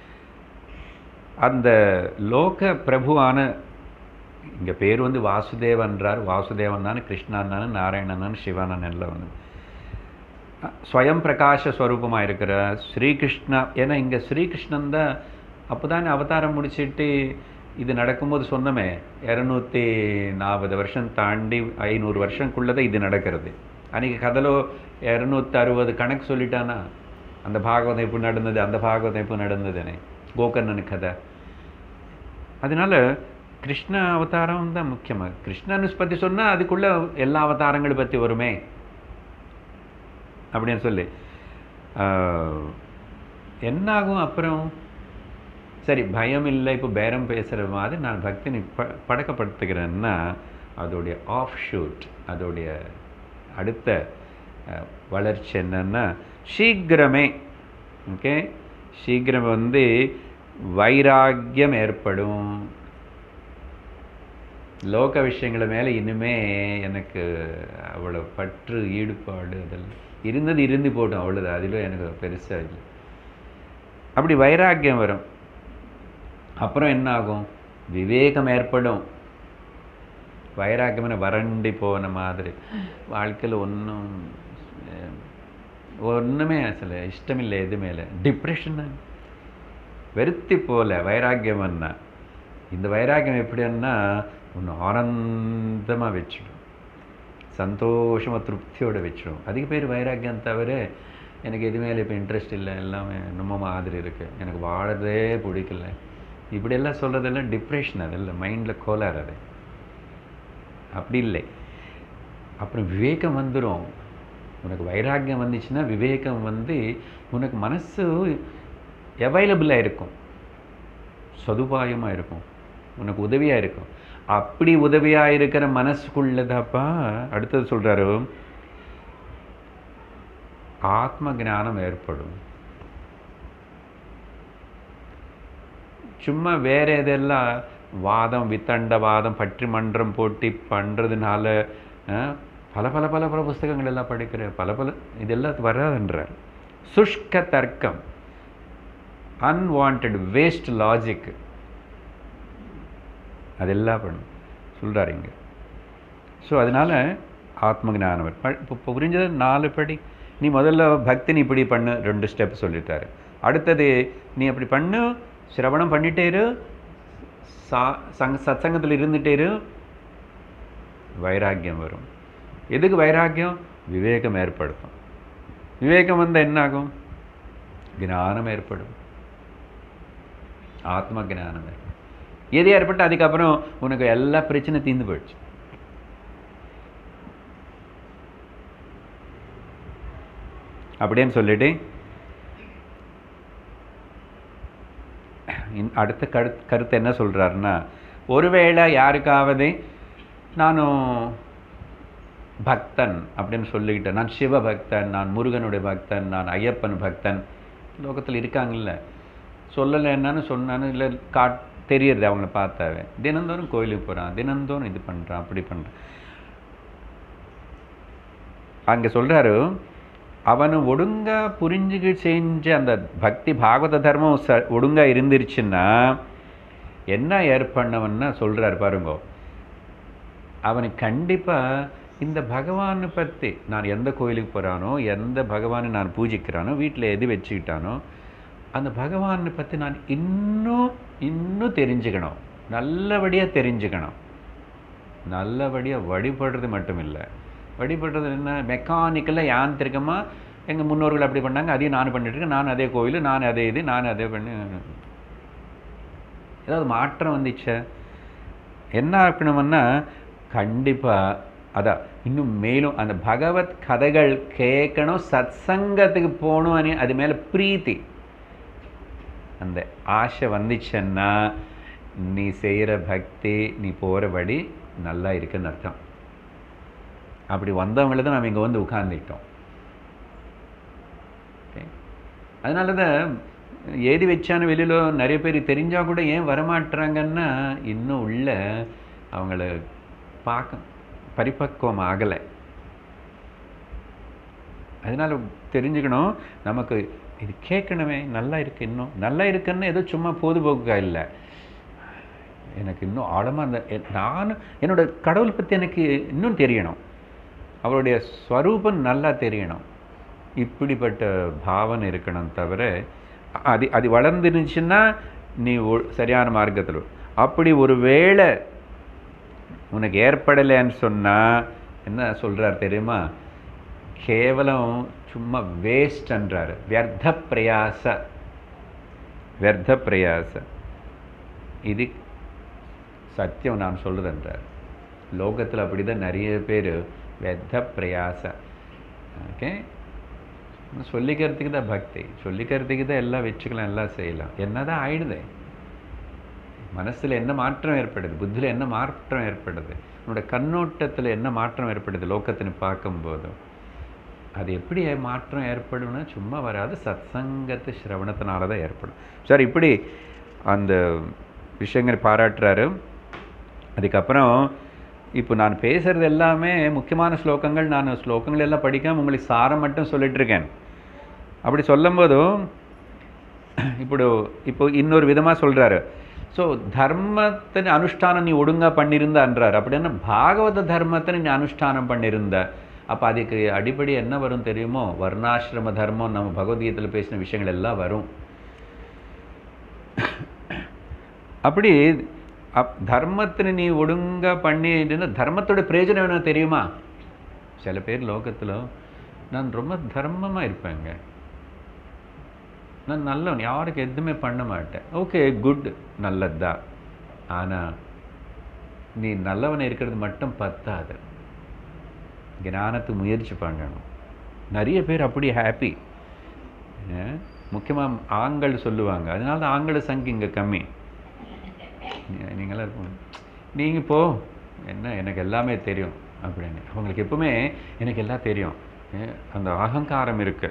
அந்த லோக பிரபுவான இங்கே பேர் வந்து வாசுதேவன்றார் வாசுதேவன் தானே கிருஷ்ணான் தானே நாராயணன் சிவானன் எல்லாம் வந்து ஸ்வயம் பிரகாச ஸ்வரூபமாக இருக்கிற ஸ்ரீகிருஷ்ணா ஏன்னா இங்கே ஸ்ரீகிருஷ்ணன் தான் அப்போ தானே அவதாரம் முடிச்சிட்டு இது நடக்கும்போது சொன்னமே இரநூத்தி நாற்பது வருஷம் தாண்டி ஐநூறு வருஷம்குள்ளே தான் இது நடக்கிறது அன்றைக்கி கதைலோ இரநூத்தி அறுபது கணக்கு சொல்லிட்டானா அந்த பாகவதம் இப்போ நடந்தது அந்த பாகவதம் இப்போ நடந்ததுனே கோகர்ணன் கதை அதனால கிருஷ்ண அவதாரம் தான் முக்கியமாக கிருஷ்ணன் பற்றி சொன்னால் அதுக்குள்ளே எல்லா அவதாரங்களை பற்றி வருமே அப்படின்னு சொல்லி ஆஹ், என்னாகும் அப்புறம் சரி பயம் இல்லை இப்போ பேரம் பேசுகிற மாதிரி நான் பக்தினை ப பழக்கப்படுத்துகிறேன்னா அதோடைய ஆஃப் ஷூட் அதோடைய அடுத்த அஹ், வளர்ச்சி என்னன்னா சீக்கிரமே ஓகே சீக்கிரம் வந்து வைராக்கியம் ஏற்படும் லோக விஷயங்களை மேலே இனிமே எனக்கு அவ்வளோ பற்று ஈடுபாடு அதெல்லாம் இருந்தது இருந்து போட்டும் அவ்வளோதான் அதில் எனக்கு பெருசாக இல்லை அப்படி வைராக்கியம் வரும் அப்புறம் என்ன ஆகும் விவேகம் ஏற்படும் வைராக்கியம்னு வறண்டி போன மாதிரி வாழ்க்கையில் ஒன்றும் ஒன்றுமே சில இஷ்டமில்லை எது மேலே டிப்ரெஷன் வெறுத்தி போல வைராக்கியம்னா இந்த வைராக்கியம் எப்படின்னா ஒன்று ஆனந்தமாக வச்சிடும் சந்தோஷமாக திருப்தியோட வச்சிடும் அதுக்கு பேர் வைராக்கியம் தவிர எனக்கு எது மேலே இப்போ இன்ட்ரெஸ்ட் இல்லை எல்லாமே நம்ம மாதிரி இருக்குது எனக்கு வாழறதே பிடிக்கல இப்படியெல்லாம் சொல்கிறதெல்லாம் டிப்ரெஷன் அதெல்லாம் மைண்டில் கோளாறு அது அப்படி இல்லை அப்புறம் விவேகம் வந்துடும் உனக்கு வைராக்கியம் வந்துச்சுன்னா விவேகம் வந்து உனக்கு மனசு அவைலபிளாக இருக்கும் சதுபாயமாக இருக்கும் உனக்கு உதவியாக இருக்கும் அப்படி உதவியாக இருக்கிற மனசுக்குள்ளதாப்பா அடுத்தது சொல்கிறாரு ஆத்ம ஞானம் ஏற்படும் சும்மா வேற எதெல்லாம் வாதம் வித்தண்டவாதம் பற்றி மன்றம் போட்டி பண்ணுறதுனால பல பல பல பல புஸ்தகங்கள் எல்லாம் படிக்கிற பல பல இதெல்லாம் வராதுன்றார் சுஷ்க தர்க்கம் அன்வான்ட் வேஸ்ட் லாஜிக் அதெல்லாம் பண்ணும் சொல்கிறார் இங்கே ஸோ அதனால் ஆத்ம ஞானம் இப்போ இப்போ புரிஞ்சது நாலு படி நீ முதல்ல பக்தி நீ இப்படி பண்ணு ரெண்டு ஸ்டெப் சொல்லிட்டாரு அடுத்தது நீ அப்படி பண்ணு சிரவணம் பண்ணிட்டே இரு சா சங் சத்சங்கத்தில் இருந்துட்டே இரு வைராக்கியம் வரும் எதுக்கு வைராக்கியம் விவேகம் ஏற்படுத்தும் விவேகம் வந்தால் என்ன ஆகும் ஞானம் ஏற்படும் ஆத்ம ஞானம் ஏற்படும் எது ஏற்பட்டு அதுக்கப்புறம் உனக்கு எல்லா பிரச்சனை தீர்ந்து போயிடுச்சு அப்படின்னு சொல்லிட்டு இன்- அடுத்த கரு கருத்து என்ன சொல்கிறாருன்னா ஒருவேளை யாருக்காவது நானும் பக்தன் அப்படின்னு சொல்லிக்கிட்டேன் நான் சிவ பக்தன் நான் முருகனுடைய பக்தன் நான் ஐயப்பன் பக்தன் லோகத்தில் இருக்காங்கல்ல சொல்லலை என்னன்னு சொன்னான்னு இல்லை காட் தெரியறது அவங்கள பார்த்தாவே தினந்தோறும் கோயிலுக்கு போகிறான் தினந்தோறும் இது பண்ணுறான் அப்படி பண்ணுறான் அங்கே சொல்கிறாரு அவனு ஒழுங்கா புரிஞ்சுக்கு செஞ்ச அந்த பக்தி பாகவத தர்மம் ச ஒழுங்கா இருந்துருச்சுன்னா என்ன ஏற்பண்ணவன்னா சொல்கிறார் பாருங்க அவனுக்கு கண்டிப்பாக இந்த பகவானை பற்றி நான் எந்த கோயிலுக்கு போகிறானோ எந்த பகவானை நான் பூஜிக்கிறானோ வீட்டில் எது வச்சுக்கிட்டானோ அந்த பகவானை பற்றி நான் இன்னும் இன்னும் தெரிஞ்சுக்கணும் நல்லபடியாக தெரிஞ்சுக்கணும் நல்லபடியாக வழிபடுறது மட்டும் இல்லை வழிபடுறது என்ன மெக்கானிக்கலாக யாந்திரிகமாக எங்கள் முன்னோர்கள் அப்படி பண்ணாங்க அதையும் நான் பண்ணிட்டு இருக்கேன் நான் அதே கோயில் நான் அதே இது நான் அதே பண்ணி ஏதாவது மாற்றம் வந்துச்சே என்ன இருக்கணும்னா கண்டிப்பாக அதான் இன்னும் மேலும் அந்த பகவத் கதைகள் கேட்கணும் சத்சங்கத்துக்கு போகணும் அனி அது மேலே பிரீத்தி அந்த ஆசை வந்துச்சுன்னா நீ செய்கிற பக்தி நீ போகிற வழி நல்லா இருக்குன்னு அர்த்தம் அப்படி வந்தவங்கள தான் நம்ம இங்கே வந்து உட்கார்ந்துட்டோம் ஓகே அதனால தான் ஏதி வச்சான வெளியில் நிறைய பேர் தெரிஞ்சால் கூட ஏன் வரமாட்டுறாங்கன்னா இன்னும் உள்ள அவங்கள பார்க்க பரிபக்குவம் ஆகலை அதனால் தெரிஞ்சுக்கணும் நமக்கு இது கேட்கணுமே நல்லா இருக்கு இன்னும் நல்லா இருக்குன்னு ஏதோ சும்மா பொதுபோக்கா இல்லை எனக்கு இன்னும் ஆழமாக அந்த எ- நான் என்னோட கடவுள் பற்றி எனக்கு இன்னும் தெரியணும் அவருடைய ஸ்வரூபம் நல்லா தெரியணும் இப்படிப்பட்ட பாவனை இருக்கணும் தவிர அது அது வளர்ந்துருந்துச்சுன்னா நீ ஒ- சரியான மார்க்கத்தில் அப்படி ஒரு வேளை உனக்கு ஏற்படலைன்னு சொன்னால் என்ன சொல்கிறார் தெரியுமா கேவலம் சும்மா வேஸ்ட்ன்றார் வியர்த்த பிரயாச வியர்த்த பிரயாச இது சத்தியம் நான் சொல்லுதுன்றார் லோகத்தில் அப்படி தான் நிறைய பேர் வியர்த்த பிரயாச ஓகே சொல்லிக்கிறதுக்கு தான் பக்தி சொல்லிக்கிறதுக்கு தான் எல்லாம் வச்சுக்கலாம் எல்லாம் செய்யலாம் என்னதான் ஆயிடுதே மனசில் என்ன மாற்றம் ஏற்படுது புத்தியில் என்ன மாற்றம் ஏற்படுது உன்னோட கண்ணோட்டத்தில் என்ன மாற்றம் ஏற்படுது லோகத்தினை பார்க்கும்போது அது எப்படி மாற்றம் ஏற்படும்னா சும்மா வராது சத்சங்கத்து சிரவணத்தினால தான் ஏற்படும் சார் இப்படி அந்த விஷயங்கள் பாராட்டுறாரு அதுக்கப்புறம் இப்போ நான் பேசுகிறது எல்லாமே முக்கியமான ஸ்லோகங்கள் நான் ஸ்லோகங்கள் எல்லாம் படிக்காம உங்களுக்கு சாரம் மட்டும் சொல்லிட்டு இருக்கேன் அப்படி சொல்லும்போதும் ఇప్పుడు இப்போ இன்னொரு விதமாக சொல்கிறாரு ஸோ தர்மத்தின் அனுஷ்டானம் நீ ஒழுங்காக பண்ணியிருந்த அன்றார் அப்படின்னா பாகவத தர்மத்தை நீ அனுஷ்டானம் பண்ணியிருந்த அப்போ அதுக்கு அடிப்படை என்ன வரும் தெரியுமோ வர்ணாசிரம தர்மம் நம்ம பகவத்கீதையில் பேசின விஷயங்கள் எல்லாம் வரும் அப்படி அப் தர்மத்தை நீ ஒழுங்காக பண்ணிட்டுன்னா தர்மத்தோட பிரயோஜனம் என்ன தெரியுமா சில பேர் லோகத்தில் நான் ரொம்ப தர்மமாக இருப்பேங்க நான் நல்லவன் யாருக்கு எதுவுமே பண்ண மாட்டேன் ஓகே குட் நல்லதுதான் ஆனால் நீ நல்லவனை இருக்கிறது மட்டும் பத்தாது ஞானத்துக்கு முயற்சி பண்ணணும் நிறைய பேர் அப்படி ஹாப்பி முக்கியமாக ஆண்கள் சொல்லுவாங்க அதனால தான் ஆண்கள சங்கு இங்கே கம்மி நீ- நீங்களாம் இருக்கணும். நீங்க போ என்ன எனக்கு எல்லாமே தெரியும் அப்படின்னு அவங்களுக்கு எப்பவுமே எனக்கு எல்லாம் தெரியும் ஏன், அந்த அகங்காரம் இருக்கு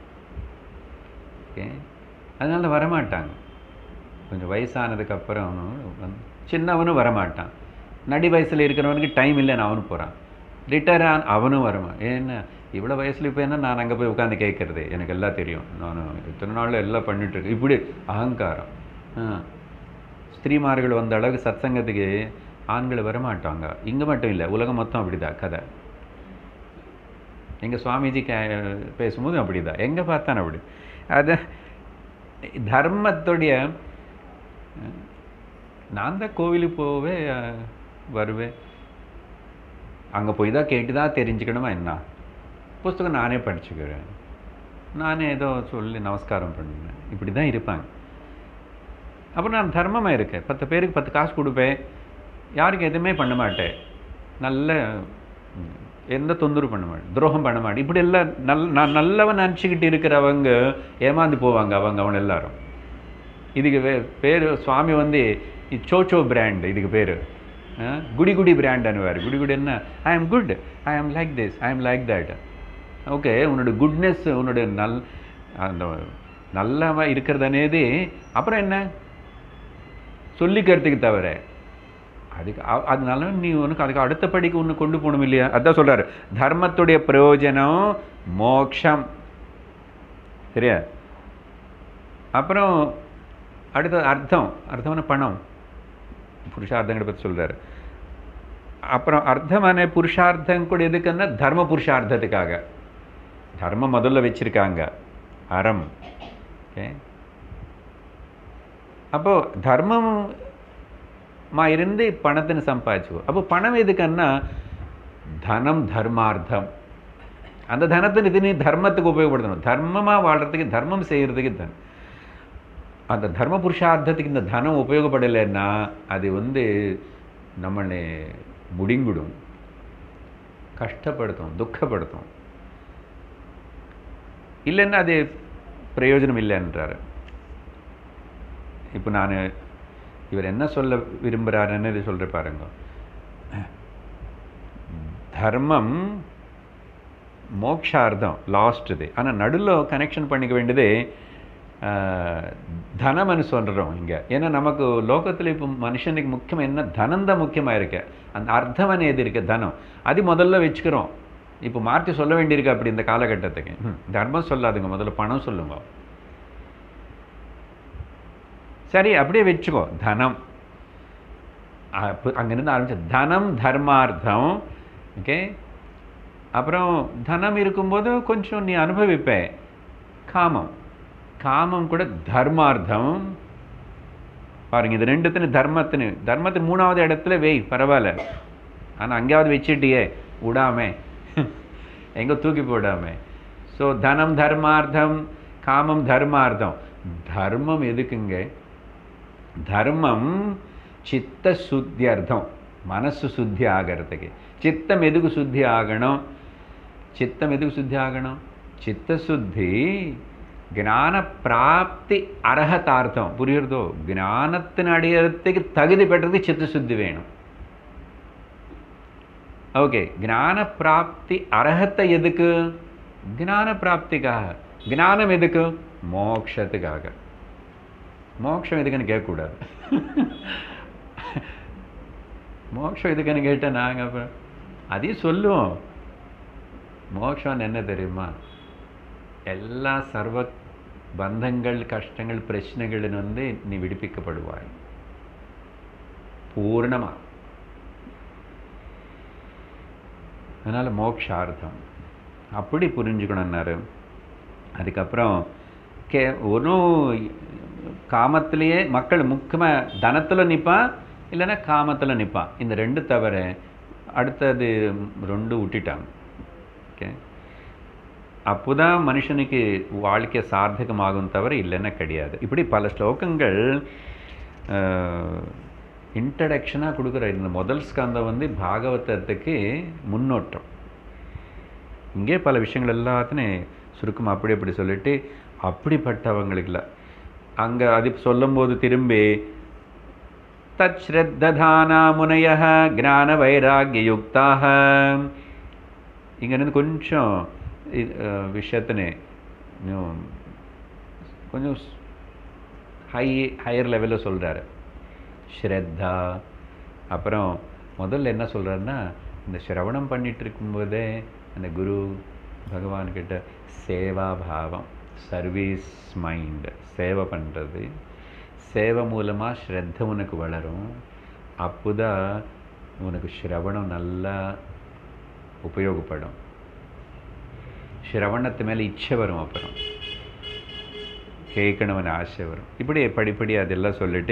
ஓகே அதனால வரமாட்டாங்க கொஞ்சம் வயசானதுக்கு அப்புறம் வந்து- சின்னவனும் வரமாட்டான் நடி வயசில் இருக்கிறவனுக்கு டைம் இல்லைன்னு அவனும் போகிறான் ரிட்டையர் ஆன் அவனும் வரமான் ஏன்னா இவ்வளோ வயசில் இப்போ என்ன நான் அங்கே போய் உட்காந்து கேட்குறது எனக்கு எல்லாம் தெரியும் நான் இத்தனை நாளில் எல்லாம் பண்ணிட்டு இருக்கேன் இப்படி அகங்காரம் ஆ. ஸ்திரீமார்கள் வந்த அளவுக்கு சத்சங்கத்துக்கு ஆண்கள் வரமாட்டாங்க இங்கே மட்டும் இல்லை உலகம் மொத்தம் அப்படிதான் கதை எங்கள் சுவாமிஜி கே பேசும்போது அப்படிதான் எங்கே பார்த்தானே அப்படி அது தர்மத்துடைய அஹ், நான் தான் கோவிலுக்கு போவே அஹ், வருவேன் அங்கே போய் தான் கேட்டு தான் தெரிஞ்சுக்கணுமா என்ன புஸ்தகம் நானே படிச்சுக்கிறேன் நானே ஏதோ சொல்லி நமஸ்காரம் பண்ணுவேன் இப்படி தான் இருப்பாங்க அப்புறம் நான் தர்மமாக இருக்கேன் பத்து பேருக்கு பத்து காசு கொடுப்பேன் யாருக்கு எதுவுமே பண்ண மாட்டேன் நல்ல ம், எந்த தொந்தரவு பண்ண மாட்டேன் துரோகம் பண்ண மாட்டேன் இப்படி எல்லாம் நல் நான் நல்லவன் நினச்சிக்கிட்டு இருக்கிறவங்க ஏமாந்து போவாங்க அவங்க அவன் எல்லாரும் இதுக்கு வே பேர் சுவாமி வந்து இது சோச்சோ பிராண்ட் இதுக்கு பேர் குடி குடி பிராண்ட் அனுவார் குடி குடி என்ன ஐ ஆம் good I am like this I am like that okay உன்னோட குட்னஸ் உன்னோட நல் அந்த நல்லவ இருக்கிறதனேது அப்புறம் என்ன சொல்லிக்கிறதுக்கு தவிர அதுக்கு அ- அதனால நீ உனக்கு அதுக்கு அடுத்த படிக்கு ஒன்று கொண்டு போகணும் இல்லையா அதான் சொல்றாரு தர்மத்துடைய பிரயோஜனம் மோக்ஷம் சரியா அப்புறம் அடுத்த அர்த்தம் அர்த்தமான பணம் புருஷார்த்தங்களை பற்றி சொல்றாரு அப்புறம் அர்த்தமான புருஷார்த்தம் கூட எதுக்குன்னா தர்ம புருஷார்த்தத்துக்காக தர்மம் முதல்ல வச்சிருக்காங்க அறம் ஓகே அப்போ தர்மமா இருந்து பணத்தின்னு சம்பாதிச்சுக்கோ அப்போ பணம் எதுக்குன்னா தனம் தர்மார்த்தம் அந்த தனத்தை இது நீ தர்மத்துக்கு உபயோகப்படுத்தணும் தர்மமாக வாழ்றதுக்கு தர்மம் செய்யறதுக்கு தன் அந்த தர்ம புருஷார்த்தத்துக்கு இந்த தனம் உபயோகப்படலைன்னா அது வந்து நம்மளை முடிங்கிடும் கஷ்டப்படுத்தும் துக்கப்படுத்தும் இல்லைன்னா அது பிரயோஜனம் இல்லைன்றாரு இப்போ நான் இவர் என்ன சொல்ல விரும்புகிறாருன்னு இது சொல்கிற பாருங்க தர்மம் மோக்ஷார்த்தம் லாஸ்ட் இது ஆனால் நடுவில் கனெக்ஷன் பண்ணிக்க வேண்டியது ஆஹ், தனம்னு சொல்கிறோம் இங்கே ஏன்னா நமக்கு லோகத்தில் இப்போ மனுஷனுக்கு முக்கியம் என்ன தனம் தான் முக்கியமாக இருக்கு அந்த அர்த்தம் எது இருக்கு தனம் அது முதல்ல வச்சுக்கிறோம் இப்போ மாற்றி சொல்ல வேண்டியிருக்கு அப்படி இந்த காலகட்டத்துக்கு ம், தர்மம் சொல்லாதுங்க முதல்ல பணம் சொல்லுங்க சரி அப்படியே வச்சுக்கோ தனம் அப்ப- அங்கிருந்து ஆரம்பிச்சு தனம் தர்மார்த்தம் ஓகே அப்புறம் தனம் இருக்கும்போது கொஞ்சம் நீ அனுபவிப்ப காமம் காமம் கூட தர்மார்த்தம் பாருங்க இது ரெண்டுத்தினு தர்மத்தினு தர்மத்தின் மூணாவது இடத்துல வெய் பரவாயில்ல ஆனால் அங்கேயாவது வச்சுட்டியே விடாம எங்கே தூக்கி போடாம ஸோ தனம் தர்மார்த்தம் காமம் தர்மார்த்தம் தர்மம் எதுக்குங்க தர்மம் சித்த சுத்தி அர்த்தம் மனசு சுத்தி ஆகிறதுக்கு சித்தம் எதுக்கு சுத்தி ஆகணும் சித்தம் எதுக்கு சுத்தி ஆகணும் சித்தசுத்தி ஞான பிராப்தி அர்ஹதார்த்தம் புரியுறதோ ஞானத்தின் அடையறதுக்கு தகுதி பெற்றதுக்கு சித்தசுத்தி வேணும் ஓகே ஞான பிராப்தி அர்ஹத்தை எதுக்கு ஞான பிராப்திக்காக ஞானம் எதுக்கு மோக்ஷத்துக்காக மோட்சம் எதுக்குன்னு கேட்கக்கூடாது மோட்சம் எதுக்குன்னு கேட்டால் நாங்கள் அப்புறம் அதையும் சொல்லுவோம் மோட்சம் என்ன தெரியுமா எல்லா சர்வ பந்தங்கள் கஷ்டங்கள் பிரச்சனைகளில் வந்து நீ விடுவிக்கப்படுவாய் பூர்ணமா அதனால் மோக்ஷார்த்தம் அப்படி புரிஞ்சுக்கணும்னாரு அதுக்கப்புறம் கே ஒன்றும் காமத்திலேயே மக்கள் முக்கியமாக தனத்தில் நிற்பான் இல்லைன்னா காமத்தில் நிற்பான் இந்த ரெண்டு தவிர அடுத்தது ரெண்டு விட்டுட்டாங்க ஓகே அப்போதான் மனுஷனுக்கு வாழ்க்கை சார்த்தகமாகும் தவிர இல்லைன்னா கிடையாது இப்படி பல ஸ்லோகங்கள் இன்ட்ரடக்ஷனாக கொடுக்குற இந்த முதல் ஸ்கந்தம் வந்து பாகவதத்துக்கு முன்னோட்டம் இங்கே பல விஷயங்கள் எல்லாத்தையும் சுருக்கமாக அப்படி அப்படி சொல்லிட்டு அப்படிப்பட்டவங்களுக்குல அங்கே அது சொல்லும்போது திரும்பி தத் ஸ்ரத்ததானா முனைய ஞான வைராகியயுக்தாக இங்கேருந்து கொஞ்சம் விஷயத்தினே கொஞ்சம் ஹை ஹையர் லெவலில் சொல்கிறாரு ஸ்ரத்தா அப்புறம் முதல்ல என்ன சொல்கிறாருன்னா இந்த சிரவணம் பண்ணிட்டு இருக்கும்போதே அந்த குரு பகவான்கிட்ட சேவா பாவம் சர்வீஸ் மைண்ட் சேவை பண்ணுறது சேவை மூலமாக ஸ்ரத்த உனக்கு வளரும் அப்போதான் உனக்கு ஸ்ரவணம் நல்லா உபயோகப்படும் ஸ்ரவணத்து மேலே இச்சை வரும் அப்புறம் கேட்கணும்னு ஆசை வரும் இப்படி படிப்படி அதெல்லாம் சொல்லிட்டு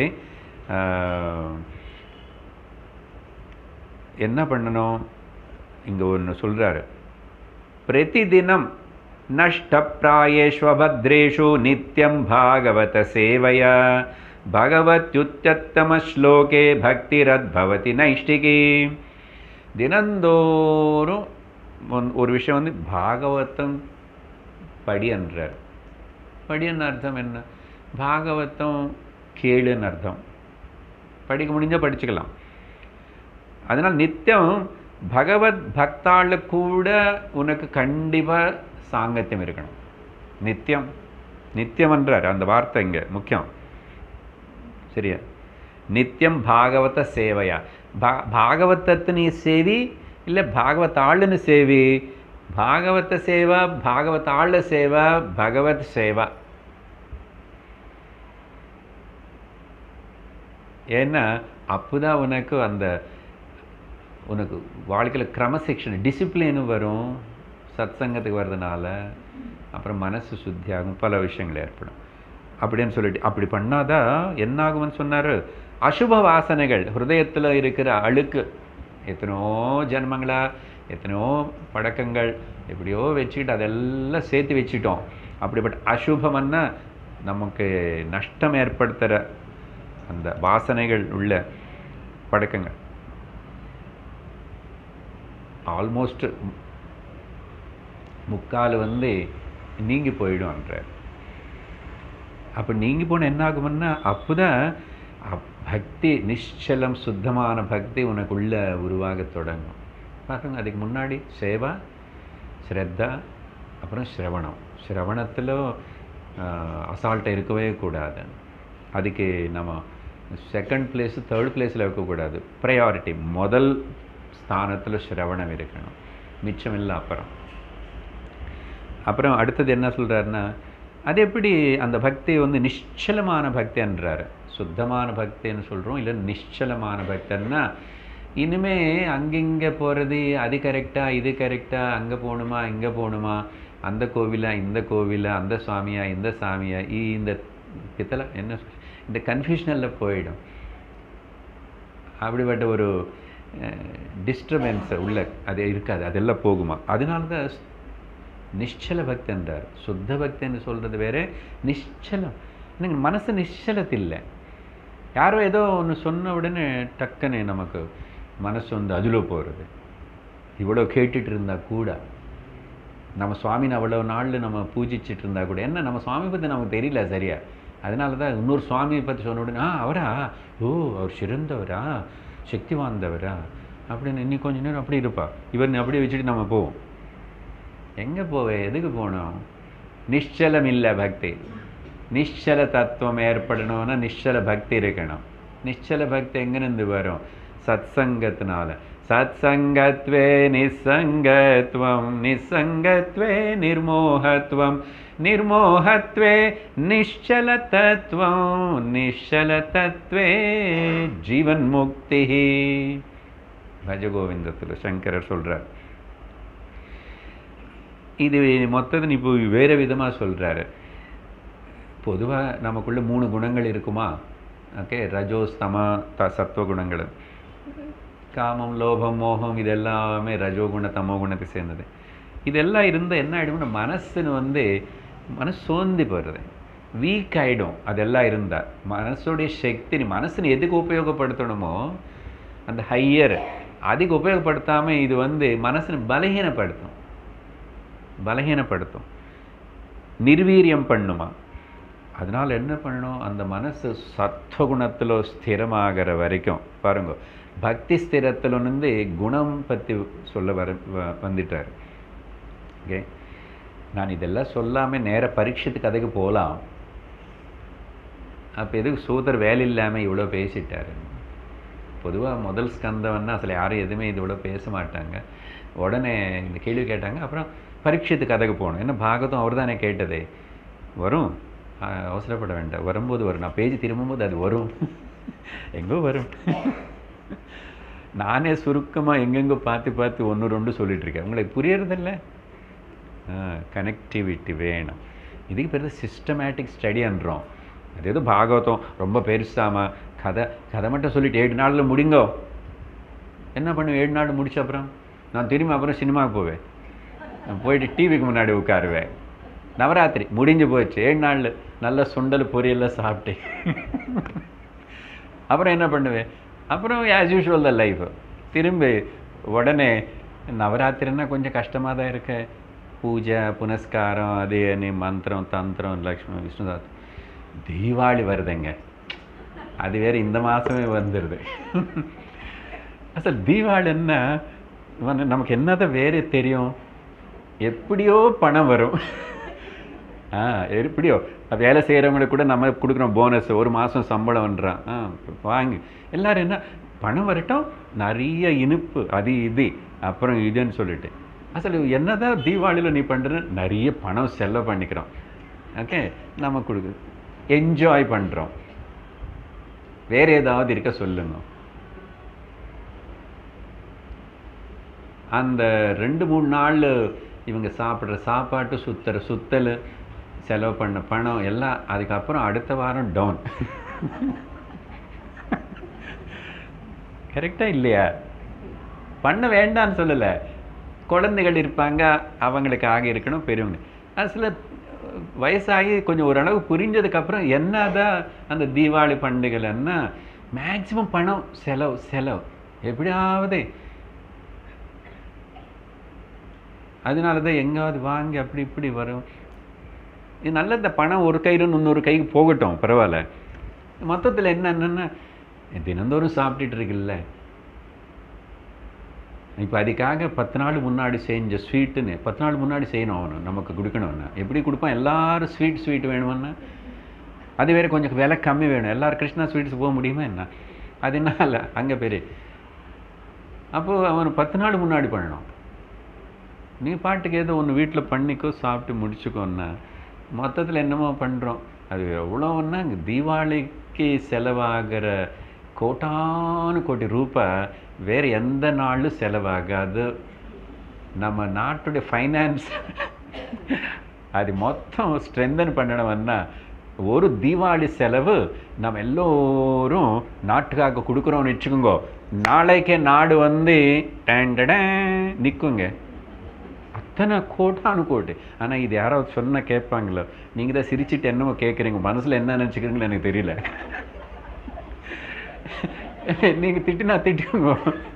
என்ன பண்ணணும் இங்கே ஒன்று சொல்கிறாரு பிரதிதினம் நஷ்டப்பிராயேஷ்வபத்ரேஷு நித்யம் பாகவத சேவையா பகவத்யுத்தமஸ்லோகே பக்திரத்பவதி நைஷ்டிகி தினந்தோறும் ஒரு விஷயம் வந்து பாகவதம் படி என்றார் படின்னு அர்த்தம் என்ன பாகவதம் கேளுன்னு அர்த்தம் படிக்க முடிஞ்சால் படிச்சுக்கலாம் அதனால் நித்தியம் பகவத் பக்தால கூட உனக்கு கண்டிப்பாக சாங்கத்தியம் இருக்கணும் நித்தியம் நித்தியம்ன்றார் அந்த வார்த்தை இங்கே முக்கியம் சரியா நித்தியம் பாகவத சேவையா பா ಭಾಗವತத்தை ನೀ ಸೇವಿ ಇಲ್ಲ ಭಾಗವತಾಳನ್ನು ಸೇವಿ ಭಾಗವತ ಸೇವಾ ಭಾಗವತಾಳ ಸೇವಾ ಭಗವತ್ ಸೇವಾ ஏன்னா அப்போதான் உனக்கு அந்த உனக்கு வாழ்க்கையில் கிரமசிக்ஷன் டிசிப்ளினும் வரும் சத் சங்கத்துக்கு வர்றதுனால அப்புறம் மனசு சுத்தியாகும் பல விஷயங்கள் ஏற்படும் அப்படின்னு சொல்லிட்டு அப்படி பண்ணாதான் என்ன ஆகும்னு சொன்னார் அசுப வாசனைகள் ஹிருதயத்தில் இருக்கிற அழுக்கு எத்தனையோ ஜென்மங்களா எத்தனையோ பழக்கங்கள் எப்படியோ வச்சுக்கிட்டு அதெல்லாம் சேர்த்து வச்சுட்டோம் அப்படிப்பட்ட அசுபம்னா நமக்கு நஷ்டம் ஏற்படுத்துகிற அந்த வாசனைகள் உள்ள பழக்கங்கள் ஆல்மோஸ்ட் முக்கால் வந்து நீங்கி போயிடும்ன்றார் அப்போ நீங்கி போன என்ன ஆகும்னா அப்போதான் பக்தி நிశ్చலம் சுத்தமான பக்தி உனக்குள்ள உருவாக தொடங்கும் பாருங்க அதுக்கு முன்னாடி சேவா ஸ்ரத்தா அப்புறம் ஸ்ரவணம் ஸ்ரவணத்தில் அசால்ட்டாக இருக்கவே கூடாது அதுக்கு நம்ம செகண்ட் பிளேஸு தேர்ட் பிளேஸில் வைக்கக்கூடாது ப்ரையாரிட்டி முதல் ஸ்தானத்தில் ஸ்ரவணம் இருக்கணும் மிச்சம் இல்லை அப்புறம் அப்புறம் அடுத்தது என்ன சொல்கிறாருன்னா அது எப்படி அந்த பக்தி வந்து நிశ్చலமான பக்தின்றார் சுத்தமான பக்தின்னு சொல்கிறோம் இல்லை நிశ్చலமான பக்தின்னா இனிமே அங்கிங்கே போகிறது அது கரெக்டாக இது கரெக்டாக அங்கே போகணுமா இங்கே போகணுமா அந்த கோவிலா இந்த கோவிலா அந்த சுவாமியா இந்த சாமியா இ- இந்த பித்தளை என்ன சொல்~ இந்த கன்ஃபியூஷனில் போயிடும் அப்படிப்பட்ட ஒரு டிஸ்டர்பன்ஸ் உள்ள அது இருக்காது அதெல்லாம் போகுமா அதனால தான் நிಶ್ಚಲ பக்தி என்றார் சுத்த பக்தின்னு சொல்கிறது வேற நிಶ್ಚலம் எனக்கு மனசு நிಶ್ಚலத்தில்லை யாரோ ஏதோ ஒன்று சொன்ன உடனே டக்குன்னு நமக்கு மனசு வந்து அதில் போகிறது இவ்வளோ கேட்டுட்டு இருந்தா கூட நம்ம சுவாமின்னு அவ்வளோ நாள் நம்ம பூஜிச்சிட்டு இருந்தா கூட என்ன நம்ம சுவாமி பற்றி நமக்கு தெரியல சரியா அதனால தான் இன்னொரு சுவாமியை பற்றி சொன்ன உடனே ஆ அவரா ஓ அவர் சிறந்தவரா சக்தி வாய்ந்தவரா அப்படின்னு இன்னி கொஞ்ச நேரம் அப்படி இருப்பா இவர் அப்படியே வச்சுட்டு நம்ம போவோம் எங்கே போவே எதுக்கு போகணும் நிശ്ചலம் இல்லை பக்தி நிശ്ചல தத்துவம் ஏற்படணும்னா நிശ്ചல பக்தி இருக்கணும் நிശ്ചல பக்தி எங்கேருந்து வரும் சத்சங்கத்தினால சத்சங்கத்வே நிசங்கத்வம் நிசங்கத்வே நிர்மோகத்வம் நிர்மோகத்வே நிಶ್ಚல தத்துவம் நிಶ್ಚல தத்துவே ஜீவன் முக்தி பஜகோவிந்தத்தில் சங்கரர் சொல்றார் இது மொத்தத்தில் இப்போ வேறு விதமாக சொல்கிறாரு பொதுவாக நமக்குள்ள மூணு குணங்கள் இருக்குமா ஓகே ரஜோ ஸ்தம த சத்துவ குணங்கள் காமம் லோபம் மோகம் இதெல்லாமே ரஜோகுண தமோ குணத்தை சேர்ந்தது இதெல்லாம் இருந்தால் என்ன ஆகிடும்னா மனசுன்னு வந்து மனசு சோர்ந்து போயிடுது வீக் ஆகிடும் அதெல்லாம் இருந்தால் மனசுடைய சக்தி மனசுன்னு எதுக்கு உபயோகப்படுத்தணுமோ அந்த ஹையர் அதுக்கு உபயோகப்படுத்தாமல் இது வந்து மனசுன்னு பலகீனப்படுத்தும் பலகீனப்படுத்தும் நிர்வீரியம் பண்ணுமா அதனால் என்ன பண்ணணும் அந்த மனசு சத்வகுணத்தில் ஸ்திரமாகிற வரைக்கும் பாருங்க பக்தி ஸ்திரத்தில் வந்து குணம் பற்றி சொல்ல வர வ- வந்துட்டார் ஓகே நான் இதெல்லாம் சொல்லாமல் நேர பரீட்சத்துக்கு அதுக்கு போகலாம் அப்போ எதுக்கு சூதர் வேலை இல்லாமல் இவ்வளோ பேசிட்டாரு பொதுவாக முதல் ஸ்கந்தம்னா அசல யாரும் எதுவுமே இது இவ்வளோ பேச மாட்டாங்க உடனே இந்த கேள்வி கேட்டாங்க அப்புறம் பரீட்சத்து கதைக்கு போகணும் என்ன பாகவதம் அவர் தானே கேட்டதே வரும் ஆ, அவசரப்பட வேண்டாம் வரும்போது வரும் நான் பேஜ் திரும்பும்போது அது வரும் எங்கோ வரும் நானே சுருக்கமாக எங்கெங்கோ பார்த்து பார்த்து ஒன்று ரெண்டு சொல்லிட்டு இருக்கேன் உங்களுக்கு புரியறதில்ல கனெக்டிவிட்டி வேணும் இதுக்கு பேர் சிஸ்டமேட்டிக் ஸ்டடின்றோம் அது ஏதோ பாகவதம் ரொம்ப பெருசாம கதை கதை மட்டும் சொல்லிட்டு ஏழு நாளில் முடிங்கோ என்ன பண்ணுவேன் ஏழு நாள் முடிச்ச அப்புறம் நான் திரும்பி அப்புறம் சினிமாவுக்கு போவேன் நான் போயிட்டு டிவிக்கு முன்னாடி உட்காருவேன் நவராத்திரி முடிஞ்சு போச்சு ஏழு நாள் நல்ல சுண்டல் பொரியெல்லாம் சாப்பிட்டேன் அப்புறம் என்ன பண்ணுவேன் அப்புறம் ஆஸ் யூஷுவல் த லைஃப் திரும்பி உடனே நவராத்திரின்னா கொஞ்சம் கஷ்டமாக தான் இருக்கு பூஜை புனஸ்காரம் அது நீ மந்திரம் தந்திரம் லக்ஷ்மி விஷ்ணுதாத் தீபாவளி வருதுங்க அது வேற இந்த மாதமே வந்துடுது அசல் தீபாவளின்னா வந்து நமக்கு என்னதான் வேறு தெரியும் எப்படியோ பணம் வரும் ஆ எப்படியோ வேலை செய்கிறவங்களுக்கு கூட நம்ம கொடுக்குறோம் போனஸ் ஒரு மாதம் சம்பளம்ன்றான் ஆ வாங்கி எல்லாரும் என்ன பணம் வரட்டும் நிறைய இனிப்பு அது இது அப்புறம் இதுன்னு சொல்லிட்டு அசல் என்னதான் தீபாவளியில் நீ பண்ணுற நிறைய பணம் செலவு பண்ணிக்கிறோம் ஓகே நம்ம கொடுக்கு என்ஜாய் பண்ணுறோம் வேற ஏதாவது இருக்க சொல்லுங்க அந்த ரெண்டு மூணு நாள் இவங்க சாப்பிட்ற சாப்பாட்டு சுத்துற சுத்தல் செலவு பண்ண பணம் எல்லாம் அதுக்கப்புறம் அடுத்த வாரம் டவுன் கரெக்டாக இல்லையா பண்ண வேண்டாம்னு சொல்லலை குழந்தைகள் இருப்பாங்க அவங்களுக்கு ஆக இருக்கணும் பெரியவங்க அது சில வயசாகி கொஞ்சம் ஓரளவு புரிஞ்சதுக்கப்புறம் என்னதான் அந்த தீபாவளி பண்டிகைன்னா மேக்சிமம் பணம் செலவு செலவு எப்படியாவது அதனால தான் எங்காவது வாங்கி அப்படி இப்படி வரும் இது நல்ல இந்த பணம் ஒரு கையில இன்னொரு கைக்கு போகட்டும் பரவாயில்ல மொத்தத்தில் என்னென்னா தினந்தோறும் சாப்பிட்டுட்டு இருக்குல்ல இப்போ அதுக்காக பத்து நாள் முன்னாடி செஞ்ச ஸ்வீட்டுன்னு பத்து நாள் முன்னாடி செய்யணும் அவனு நமக்கு கொடுக்கணும்னா எப்படி கொடுப்பான் எல்லாரும் ஸ்வீட் ஸ்வீட் வேணும்னா அது வேறு கொஞ்சம் விலை கம்மி வேணும் எல்லாரும் கிருஷ்ணா ஸ்வீட்ஸ் போக முடியுமா என்ன அதனால அங்கே பேர் அப்போது அவன் பத்து நாள் முன்னாடி பண்ணணும் நீ பாட்டுக்கு ஏதோ ஒன்று வீட்டில் பண்ணிக்கோ சாப்பிட்டு முடிச்சுக்கோன்னா மொத்தத்தில் என்னமோ பண்ணுறோம் அது எவ்வளோன்னா தீபாவளிக்கு செலவாகிற கோட்டானு கோடி ரூபாய் வேறு எந்த நாளும் செலவாகாது நம்ம நாட்டுடைய ஃபைனான்ஸ் அது மொத்தம் ஸ்ட்ரென்தன் பண்ணணும்னா ஒரு தீபாவளி செலவு நம்ம எல்லோரும் நாட்டுக்காக கொடுக்குறோம்னு வச்சுக்கோங்க நாளைக்கே நாடு வந்து நிற்குங்க அத்தனை கோட்டானு கோட்டு ஆனால் இது யாராவது சொன்ன கேட்பாங்களோ நீங்கள் தான் சிரிச்சிட்டு என்னமோ கேட்குறீங்க மனசில் என்ன நினச்சிக்கிறீங்களோ எனக்கு தெரியல நீங்கள் திட்டுனா திட்டுங்க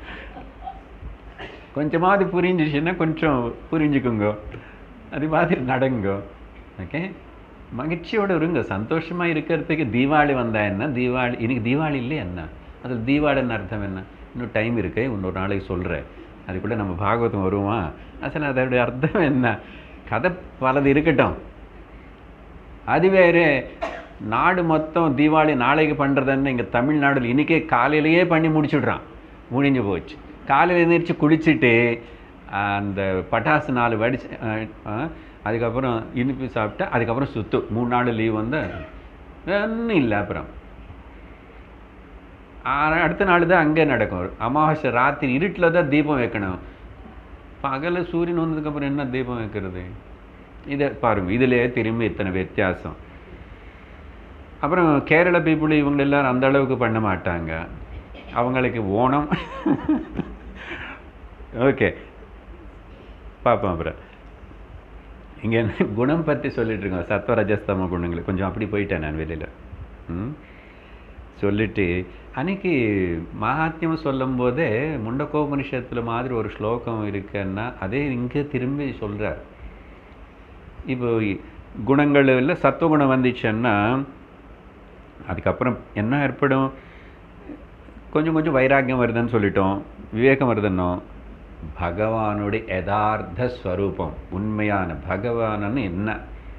கொஞ்சமாவது புரிஞ்சிச்சுன்னா கொஞ்சம் புரிஞ்சுக்குங்க அது மாதிரி நடங்க ஓகே மகிழ்ச்சியோடு இருங்க சந்தோஷமாக இருக்கிறதுக்கு தீபாவளி வந்தா என்ன தீபாவளி இன்னைக்கு தீபாவளி இல்லையா என்ன அதில் தீபாவளின்னு அர்த்தம் என்ன இன்னும் டைம் இருக்கு இன்னொரு நாளைக்கு சொல்கிறேன் அதுக்குள்ளே நம்ம பாகவதம் வருவோமா அசல் அதோடைய அர்த்தம் என்ன கதை பலது இருக்கட்டும் அது வேறு நாடு மொத்தம் தீபாவளி நாளைக்கு பண்ணுறதுன்னு இங்கே தமிழ்நாடுல இன்றைக்கே காலையிலேயே பண்ணி முடிச்சுடுறான் முடிஞ்சு போச்சு காலையில் எழுந்திரிச்சு குளிச்சுட்டு அந்த பட்டாசு நாலு வடிச்சு அதுக்கப்புறம் இனிப்பு சாப்பிட்டா அதுக்கப்புறம் சுத்து மூணு நாள் லீவ் வந்து ஒன்றும் இல்லை அப்புறம் அடுத்த நாள் தான் அங்கே நடக்கும் அமாவாசை ராத்திரி இருட்டில் தான் தீபம் வைக்கணும் பகல சூரியன் வந்ததுக்கப்புறம் என்ன தீபம் வைக்கிறது இதை பாருங்க இதிலே திரும்பி இத்தனை வித்தியாசம் அப்புறம் கேரள பீப்புள் இவங்க எல்லாரும் அந்த அளவுக்கு பண்ண மாட்டாங்க அவங்களுக்கு ஓணம் ஓகே பார்ப்போம் அப்புறம் இங்கே குணம் பற்றி சொல்லிட்டு இருக்கோம் சத்வ ரஜஸ்தம குணங்கள் கொஞ்சம் அப்படி போயிட்டேன் நான் வெளியில் ம் சொல்லிட்டு அன்னைக்கு மகாத்மியம் சொல்லும் போதே முண்டகோபனிஷத்தில் மாதிரி ஒரு ஸ்லோகம் இருக்குன்னா அதே இங்கே திரும்பி சொல்கிறார் இப்போ குணங்கள் இல்லை சத்துவகுணம் வந்துச்சுன்னா அதுக்கப்புறம் என்ன ஏற்படும் கொஞ்சம் கொஞ்சம் வைராக்கியம் வருதுன்னு சொல்லிட்டோம் விவேகம் வருதுன்னோ பகவானுடைய யதார்த்த ஸ்வரூபம் உண்மையான பகவானன்னு என்ன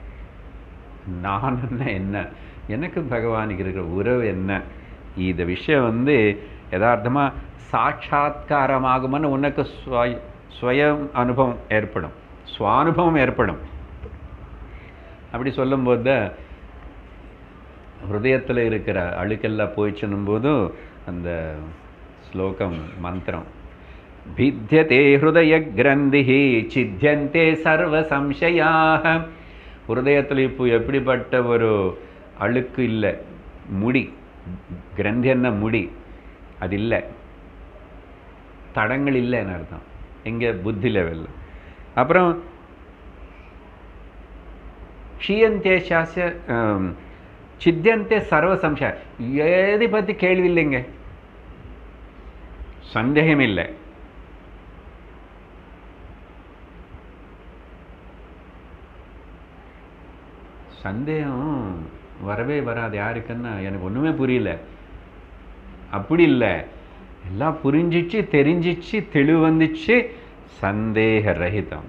நான் என்ன எனக்கு பகவானுக்கு இருக்கிற உறவு என்ன இந்த விஷயம் வந்து யதார்த்தமாக சாட்சாத்காரமாகும்னு உனக்கு ஸ்வய ஸ்வயம் அனுபவம் ஏற்படும் சுவானுபவம் ஏற்படும் அப்படி சொல்லும்போது தான் ஹிருதயத்தில் இருக்கிற அழுக்கெல்லாம் போயிச்சுன்னும் போது அந்த ஸ்லோகம் மந்திரம் भिद्यते ஹிருதயக்ரந்தி சித்தியந்தே சர்வ சம்சயாக ஹிருதயத்தில் இப்போ எப்படிப்பட்ட ஒரு அழுக்கு இல்லை முடி கிரந்தி என்ன முடி அது இல்லை தடங்கள் இல்லைன்னு அர்த்தம் எங்கே புத்தி லெவலில் அப்புறம் க்ஷீயந்தே சாஸ்ய சித்தியந்தே சர்வ சம்சய எதை பற்றி கேள்வி இல்லைங்க சந்தேகம் இல்லை சந்தேகம் வரவே வராது யாருக்குன்னா எனக்கு ஒன்றுமே புரியல அப்படி இல்லை எல்லாம் புரிஞ்சிச்சு தெரிஞ்சிச்சு தெளிவு வந்துச்சு சந்தேக ரஹிதம்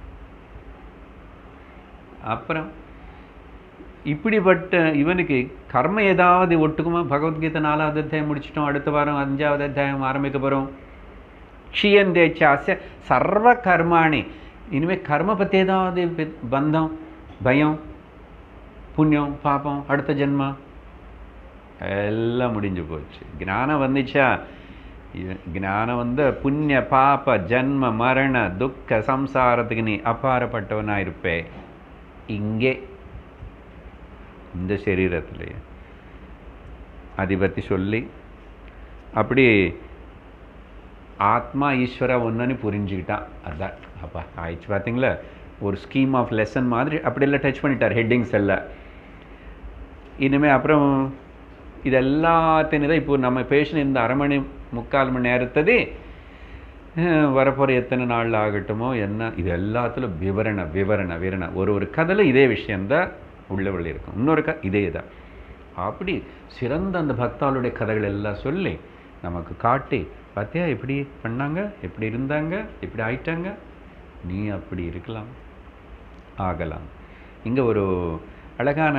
அப்புறம் இப்படிப்பட்ட இவனுக்கு கர்ம ஏதாவது ஒட்டுக்குமா பகவத்கீதை நாலாவது அத்தியாயம் முடிச்சிட்டோம் அடுத்த வாரம் அஞ்சாவது அத்தியாயம் ஆரம்பிக்க போகிறோம் க்ஷியந்தேச்சாச சர்வ கர்மாணி இனிமேல் கர்ம பற்றி ஏதாவது பந்தம் பயம் புண்ணியம் பாப்பம் அடுத்த ஜென்மா எல்லாம் முடிஞ்சு போச்சு ஞானம் வந்துச்சா ஞானம் வந்து புண்ணிய பாப்ப ஜன்ம மரண துக்க சம்சாரத்துக்கு நீ அப்பாறப்பட்டவனா இருப்பே இங்கே இந்த சரீரத்திலேயே அதை பற்றி சொல்லி அப்படி ஆத்மா ஈஸ்வர ஒன்றுன்னு புரிஞ்சுக்கிட்டான் அதான் அப்பா ஆயிடுச்சு பார்த்தீங்களா ஒரு ஸ்கீம் ஆஃப் லெசன் மாதிரி அப்படியெல்லாம் டச் பண்ணிட்டார் ஹெட்டிங்ஸ் எல்லாம் இனிமேல் அப்புறம் இது எல்லாத்தையும் தான் இப்போ நம்ம பேசின இந்த அரை மணி முக்கால் மணி நேரத்ததே வரப்போகிற எத்தனை நாள் ஆகட்டுமோ என்ன இது எல்லாத்துலையும் விவரண விவரண விவரண ஒரு ஒரு கதையில் இதே விஷயந்தான் உள்ள உள்ள இருக்கும் இன்னொரு க இதே தான் அப்படி சிறந்த அந்த பக்தாளுடைய கதைகள் எல்லாம் சொல்லி நமக்கு காட்டி பார்த்தியா எப்படி பண்ணாங்க எப்படி இருந்தாங்க எப்படி ஆயிட்டாங்க நீ அப்படி இருக்கலாம் ஆகலாம் இங்கே ஒரு அழகான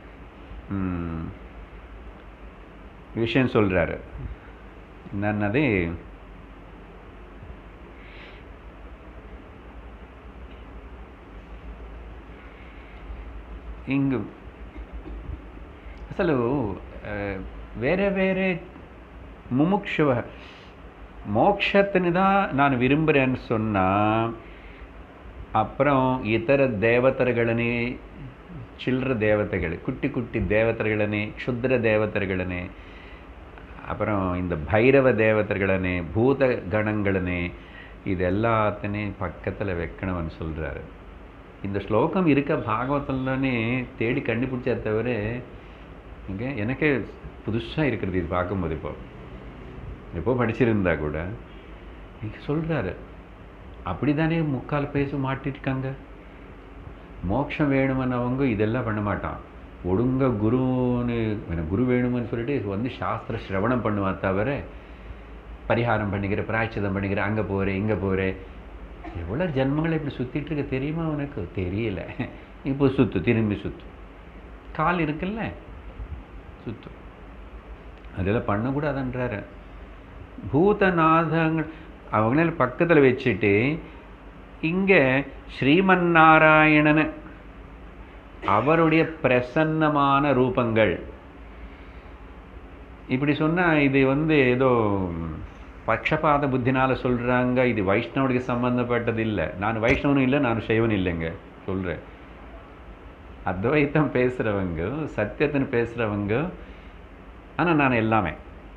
விஷயம் சொல்கிறாரு என்னன்னது ఇంగు అసలు వేరే వేరే ముముక్షువ மோட்சத்தின்னு தான் நான் விரும்புகிறேன்னு சொன்னால் அப்புறம் இதர தேவதர்களனே சில்லற தேவதைகள் குட்டி குட்டி தேவதர்களனே க்ஷுத்ர தேவதர்களனே அப்புறம் இந்த பைரவ தேவதர்களனே பூத கணங்களனே இது எல்லாத்தையும் பக்கத்தில் வைக்கணும்னு சொல்கிறாரு இந்த ஸ்லோகம் இருக்க பாகவதம்லனே தேடி கண்டுபிடிச்சா தவிர இங்கே எனக்கே புதுசாக இருக்கிறது இது பார்க்கும்போது இப்போ எப்போ படிச்சிருந்தா கூட இங்கே சொல்கிறாரு அப்படி தானே முக்கால் பேச மாட்டிருக்காங்க மோட்சம் வேணுமன்னவங்க இதெல்லாம் பண்ண மாட்டான் ஒழுங்க குருன்னு எனக்கு குரு வேணும்னு சொல்லிட்டு வந்து சாஸ்திர சிரவணம் பண்ணுவான் தவிர பரிகாரம் பண்ணிக்கிற பிராய்ச்சிதம் பண்ணிக்கிற அங்கே போகிறேன் இங்கே போகிறேன் எவ்வளோ ஜென்மங்களை இப்படி சுற்றிட்டு இருக்க தெரியுமா உனக்கு தெரியல இப்போ சுத்து திரும்பி சுத்து கால் இருக்குல்ல சுத்து அதெல்லாம் பண்ணக்கூடாதுன்றாரு பூதநாதங்கள் அவங்கள பக்கத்தில் வச்சுட்டு இங்கே ஸ்ரீமன் நாராயணன் அவருடைய பிரசன்னமான ரூபங்கள் இப்படி சொன்னால் இது வந்து ஏதோ பட்சபாத புத்தினால சொல்கிறாங்க இது வைஷ்ணவனுக்கு சம்மந்தப்பட்டது இல்லை நான் வைஷ்ணவனும் இல்லை நான் சைவனும் இல்லைங்க சொல்கிறேன் அத்வைத்தம் பேசுகிறவங்க சத்தியத்தின்னு பேசுகிறவங்க ஆனால் நான் எல்லாமே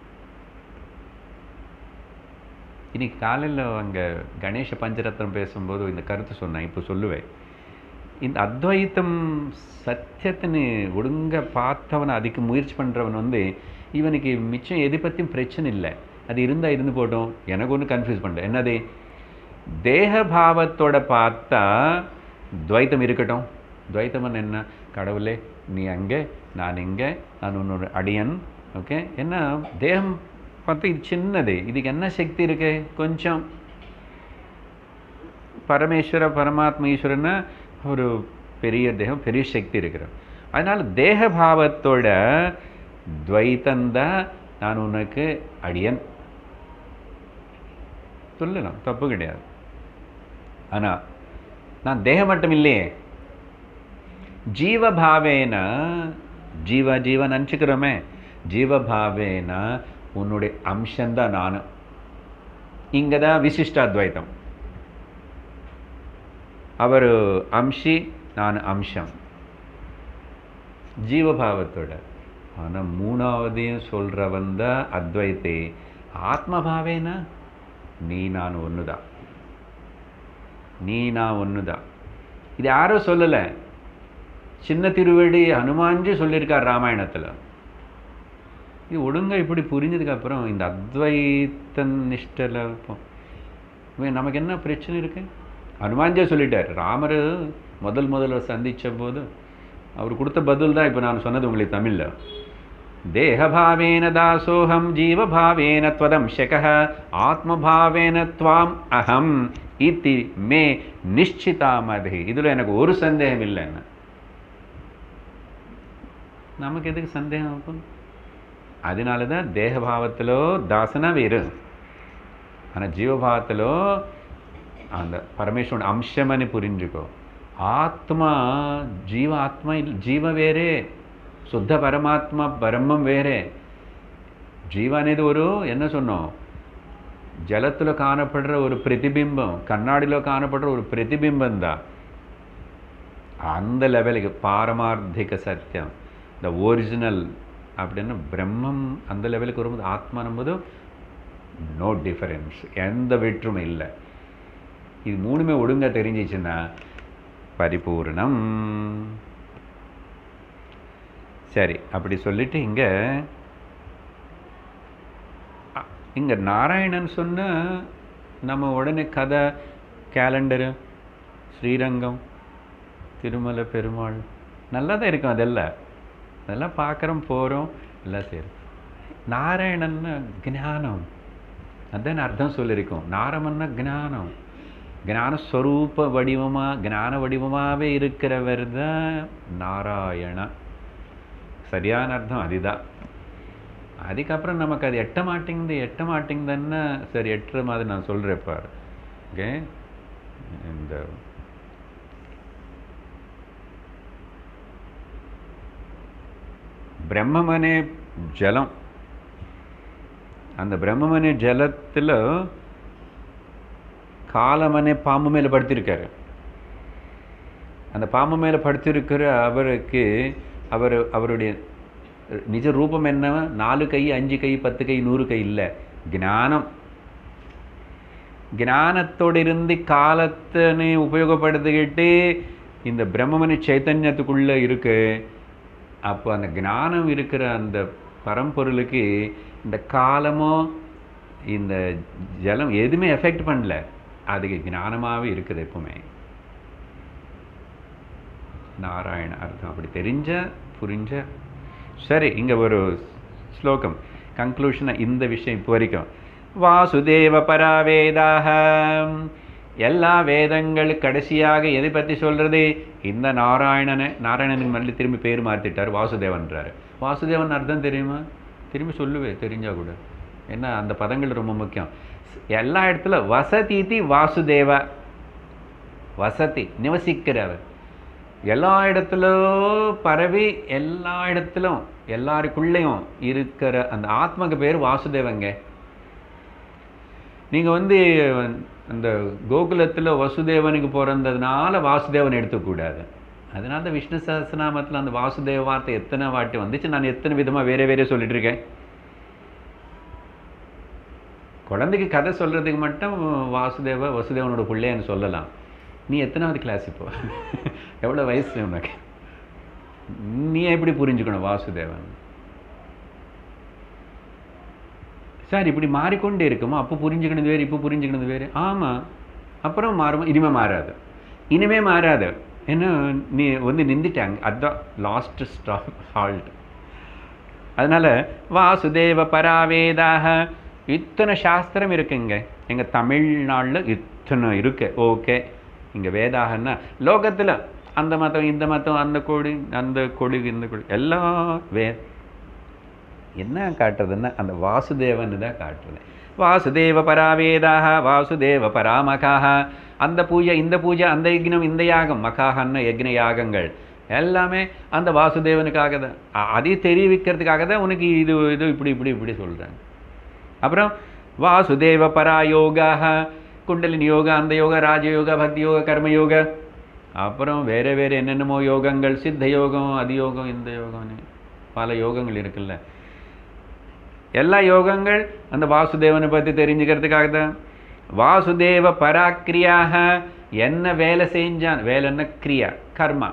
இன்னைக்கு காலையில் அங்கே கணேச பஞ்சரத்னம் பேசும்போது இந்த கருத்து சொன்னேன் இப்போ சொல்லுவேன் இந்த அத்வைத்தம் சத்தியத்தின்னு ஒழுங்க பார்த்தவனை அதுக்கு முயற்சி பண்ணுறவன் வந்து இவனுக்கு மிச்சம் எதை பற்றியும் பிரச்சனை இல்லை அது இருந்தால் இருந்து போட்டோம் எனக்கு ஒன்றும் கன்ஃபியூஸ் பண்ணல என்னது தேக பாவத்தோட பார்த்தா துவைத்தம் இருக்கட்டும் துவைத்தம்னு என்ன கடவுளே நீ அங்கே நான் இங்கே நான் உன்னோட அடியன் ஓகே என்ன தேகம் பார்த்தா இது சின்னது இதுக்கு என்ன சக்தி இருக்கு கொஞ்சம் பரமேஸ்வர பரமாத்ம ஈஸ்வரன்னா ஒரு பெரிய தேகம் பெரிய சக்தி இருக்கிற அதனால் தேக பாவத்தோட துவைத்தந்தான் நான் உனக்கு அடியன் சொல்லலாம் தப்பு கிடையாது ஆனால் நான் தேகம் மட்டும் இல்லையே ஜீவபாவேன ஜீவ ஜீவன் நினச்சிக்கிறோமே ஜீவபாவேன உன்னுடைய அம்சந்தான் நான் இங்கே தான் விசிஷ்டாத்வைத்தம் அவர் அம்சி நான் அம்சம் ஜீவபாவத்தோட ஆனால் மூணாவதையும் சொல்கிறவன் தான் அத்வைத்தே ஆத்மபாவேனா நீ நான் ஒன்று தான் நீ நான் ஒன்று தான் இது யாரும் சொல்லலை சின்ன திருவடி ஹனுமான்ஜி சொல்லியிருக்கார் ராமாயணத்தில் இது ஒழுங்காக இப்படி புரிஞ்சதுக்கப்புறம் இந்த அத்வைத்த நிஷ்டல நமக்கு என்ன பிரச்சனை இருக்கு ஹனுமான்ஜே சொல்லிட்டார் ராமர் முதல் முதல்ல சந்தித்த போது அவர் கொடுத்த பதில் தான் இப்போ நான் சொன்னது உங்களுக்கு தமிழில் தேகபாவேன தாசோகம் ஜீவபாவேன त्वदंशक ஆத்மபாவேன துவாம் அகம் இத்தி மே நிச்சிதாமதி இதில் எனக்கு ஒரு சந்தேகம் இல்லைன்னு நமக்கு எதுக்கு சந்தேகம் இருக்கும் அதனால தான் தேகபாவத்திலோ தாசனா வேறு ஆனால் ஜீவபாவத்திலோ அந்த பரமேஸ்வரன் అంశమని పురించుకో ఆత్మ జీవ ఆత్మ ఇల్- జీవ వేరే శుద్ధ పరమాత్మ బ్రహ్మం వేరే జీవ అనేది ஒரு என்ன சொன்னோம் ஜலத்தில் காணப்படுற ஒரு பிரதிபிம்பம் கண்ணாடியில் காணப்படுற ஒரு பிரதிபிம்பம் தான் அந்த லெவலுக்கு பாரமார்த்திக சத்தியம் த ஒரிஜினல் அப்படின்னு பிரம்மம் அந்த லெவலுக்கு வரும்போது ஆத்மானும்போது நோ டிஃபரன்ஸ் எந்த வேற்றுமை இல்லை இது மூணுமே ஒழுங்கா தெரிஞ்சிச்சுன்னா பரிபூர்ணம் சரி அப்படி சொல்லிட்டு இங்க அ- இங்க நாராயணன் சொன்ன நம்ம உடனே கதை கேலண்டரு ஸ்ரீரங்கம் திருமலை பெருமாள் நல்லா தான் இருக்கும் அதெல்லாம் அதெல்லாம் பார்க்குறோம் போகிறோம் எல்லாம் சரி நாராயணன்னா ஞானம் அதான் அர்த்தம் சொல்லியிருக்கோம் நாரமன்னா ஞானம் ஞானஸ்வரூப வடிவமாக ஞான வடிவமாகவே இருக்கிறவர் தான் நாராயண சரியான அர்த்தம் அதுதான் அதுக்கப்புறம் நமக்கு அது எட்ட மாட்டேங்குது எட்ட மாட்டேங்குதுன்னா சரி எட்டுற மாதிரி நான் சொல்கிறேன் பாரு ஓகே இந்த బ్రహ్మం అనే జలం அந்த பிரம்மமணி ஜலத்தில் காலமனே பாம்பு மேலே படுத்திருக்காரு அந்த பாம்பு மேலே படுத்திருக்கிற அவருக்கு அவர் அவருடைய நிஜ ரூபம் என்ன நாலு கை அஞ்சு கை பத்து கை நூறு கை இல்லை ஞானம் ஞானத்தோடு இருந்து காலத்தினை உபயோகப்படுத்திக்கிட்டு இந்த பிரம்மமணி சைத்தன்யத்துக்குள்ளே இருக்கு அப்போ அந்த ஞானம் இருக்கிற அந்த பரம்பொருளுக்கு இந்த காலமோ இந்த ஜலம் எதுவுமே எஃபெக்ட் பண்ணல அதுக்கு ஞானமாகவே இருக்குது எப்பவுமே நாராயண அர்த்தம் அப்படி தெரிஞ்ச புரிஞ்ச சரி இங்கே ஒரு ஸ்லோகம் கன்க்ளூஷனாக இந்த விஷயம் இப்போ வரைக்கும் வாசுதேவ பராவேதாக எல்லா வேதங்கள் கடைசியாக எதை பற்றி சொல்கிறது இந்த நாராயணனை நாராயணனுக்கு மறுபடி திரும்பி பேர் மாற்றிட்டார் வாசுதேவன்றார் வாசுதேவன் அர்த்தம் தெரியுமா திரும்பி சொல்லுவேன் தெரிஞ்சா கூட ஏன்னா அந்த பதங்கள் ரொம்ப முக்கியம் எல்லா இடத்துல வசதிதி வாசுதேவ வசதி நிவசிக்கிறவர் எல்லா இடத்துலும் பரவி எல்லா இடத்திலும் எல்லாருக்குள்ளேயும் இருக்கிற அந்த ஆத்மக்கு பேர் வாசுதேவங்க நீங்கள் வந்து அந்த கோகுலத்தில் வசுதேவனுக்கு பிறந்ததுனால வாசுதேவன் எடுத்துக்கூடாது அதனால தான் விஷ்ணு சஹஸ்ரநாமத்தில் அந்த வாசுதேவ வார்த்தை எத்தனை வாட்டி வந்துச்சு நான் எத்தனை விதமாக வேற வேற சொல்லிட்டு இருக்கேன் குழந்தைக்கு கதை சொல்கிறதுக்கு மட்டும் வாசுதேவ வசுதேவனோட பிள்ளைன்னு சொல்லலாம் நீ எத்தனாவது கிளாஸ் இப்போ எவ்வளோ வயசு உனக்கு நீ எப்படி புரிஞ்சுக்கணும் வாசுதேவன் சார் இப்படி மாறிக்கொண்டே இருக்குமா அப்போ புரிஞ்சுக்கணுது வேறு இப்போ புரிஞ்சுக்கணுது வேறு ஆமாம் அப்புறம் மாறுமா இனிமே மாறாது இனிமே மாறாது ஏன்னா நீ வந்து நின்றுட்டாங்க அதுதான் லாஸ்ட் ஸ்டாப் ஹால்ட் அதனால் வாசுதேவ பராவேதாக இத்தனை சாஸ்திரம் இருக்குங்க எங்கள் தமிழ்நாட்டில் இத்தனை இருக்கு ஓகே இங்கே வேதாகன்னா லோகத்தில் அந்த மதம் இந்த மதம் அந்த கொடி அந்த கொடி இந்த கொடி எல்லாம் வே என்ன காட்டுறதுன்னா அந்த வாசுதேவன் தான் காட்டுறது வாசுதேவ பராவேதாக வாசுதேவ பராமகாக அந்த பூஜை இந்த பூஜை அந்த யக்னம் இந்த யாகம் மகாகன்ன யக்ன யாகங்கள் எல்லாமே அந்த வாசுதேவனுக்காக தான் அ- அதை தெரிவிக்கிறதுக்காக தான் உனக்கு இது இது இப்படி இப்படி இப்படி சொல்கிறாங்க அப்புறம் வாசுதேவ பராயோகாக குண்டலினி யோகா அந்த யோகா ராஜயோகா பக்தி யோகா கர்ம யோகா அப்புறம் வேறு வேறு என்னென்னமோ யோகங்கள் சித்த யோகம் அது யோகம் இந்த யோகம்னு பல யோகங்கள் இருக்குல்ல எல்லா யோகங்கள் அந்த வாசுதேவனை பற்றி தெரிஞ்சுக்கிறதுக்காக தான் வாசுதேவ பராக்கிரியாக என்ன வேலை செஞ்சான் வேலைன்னா கிரியா கர்மா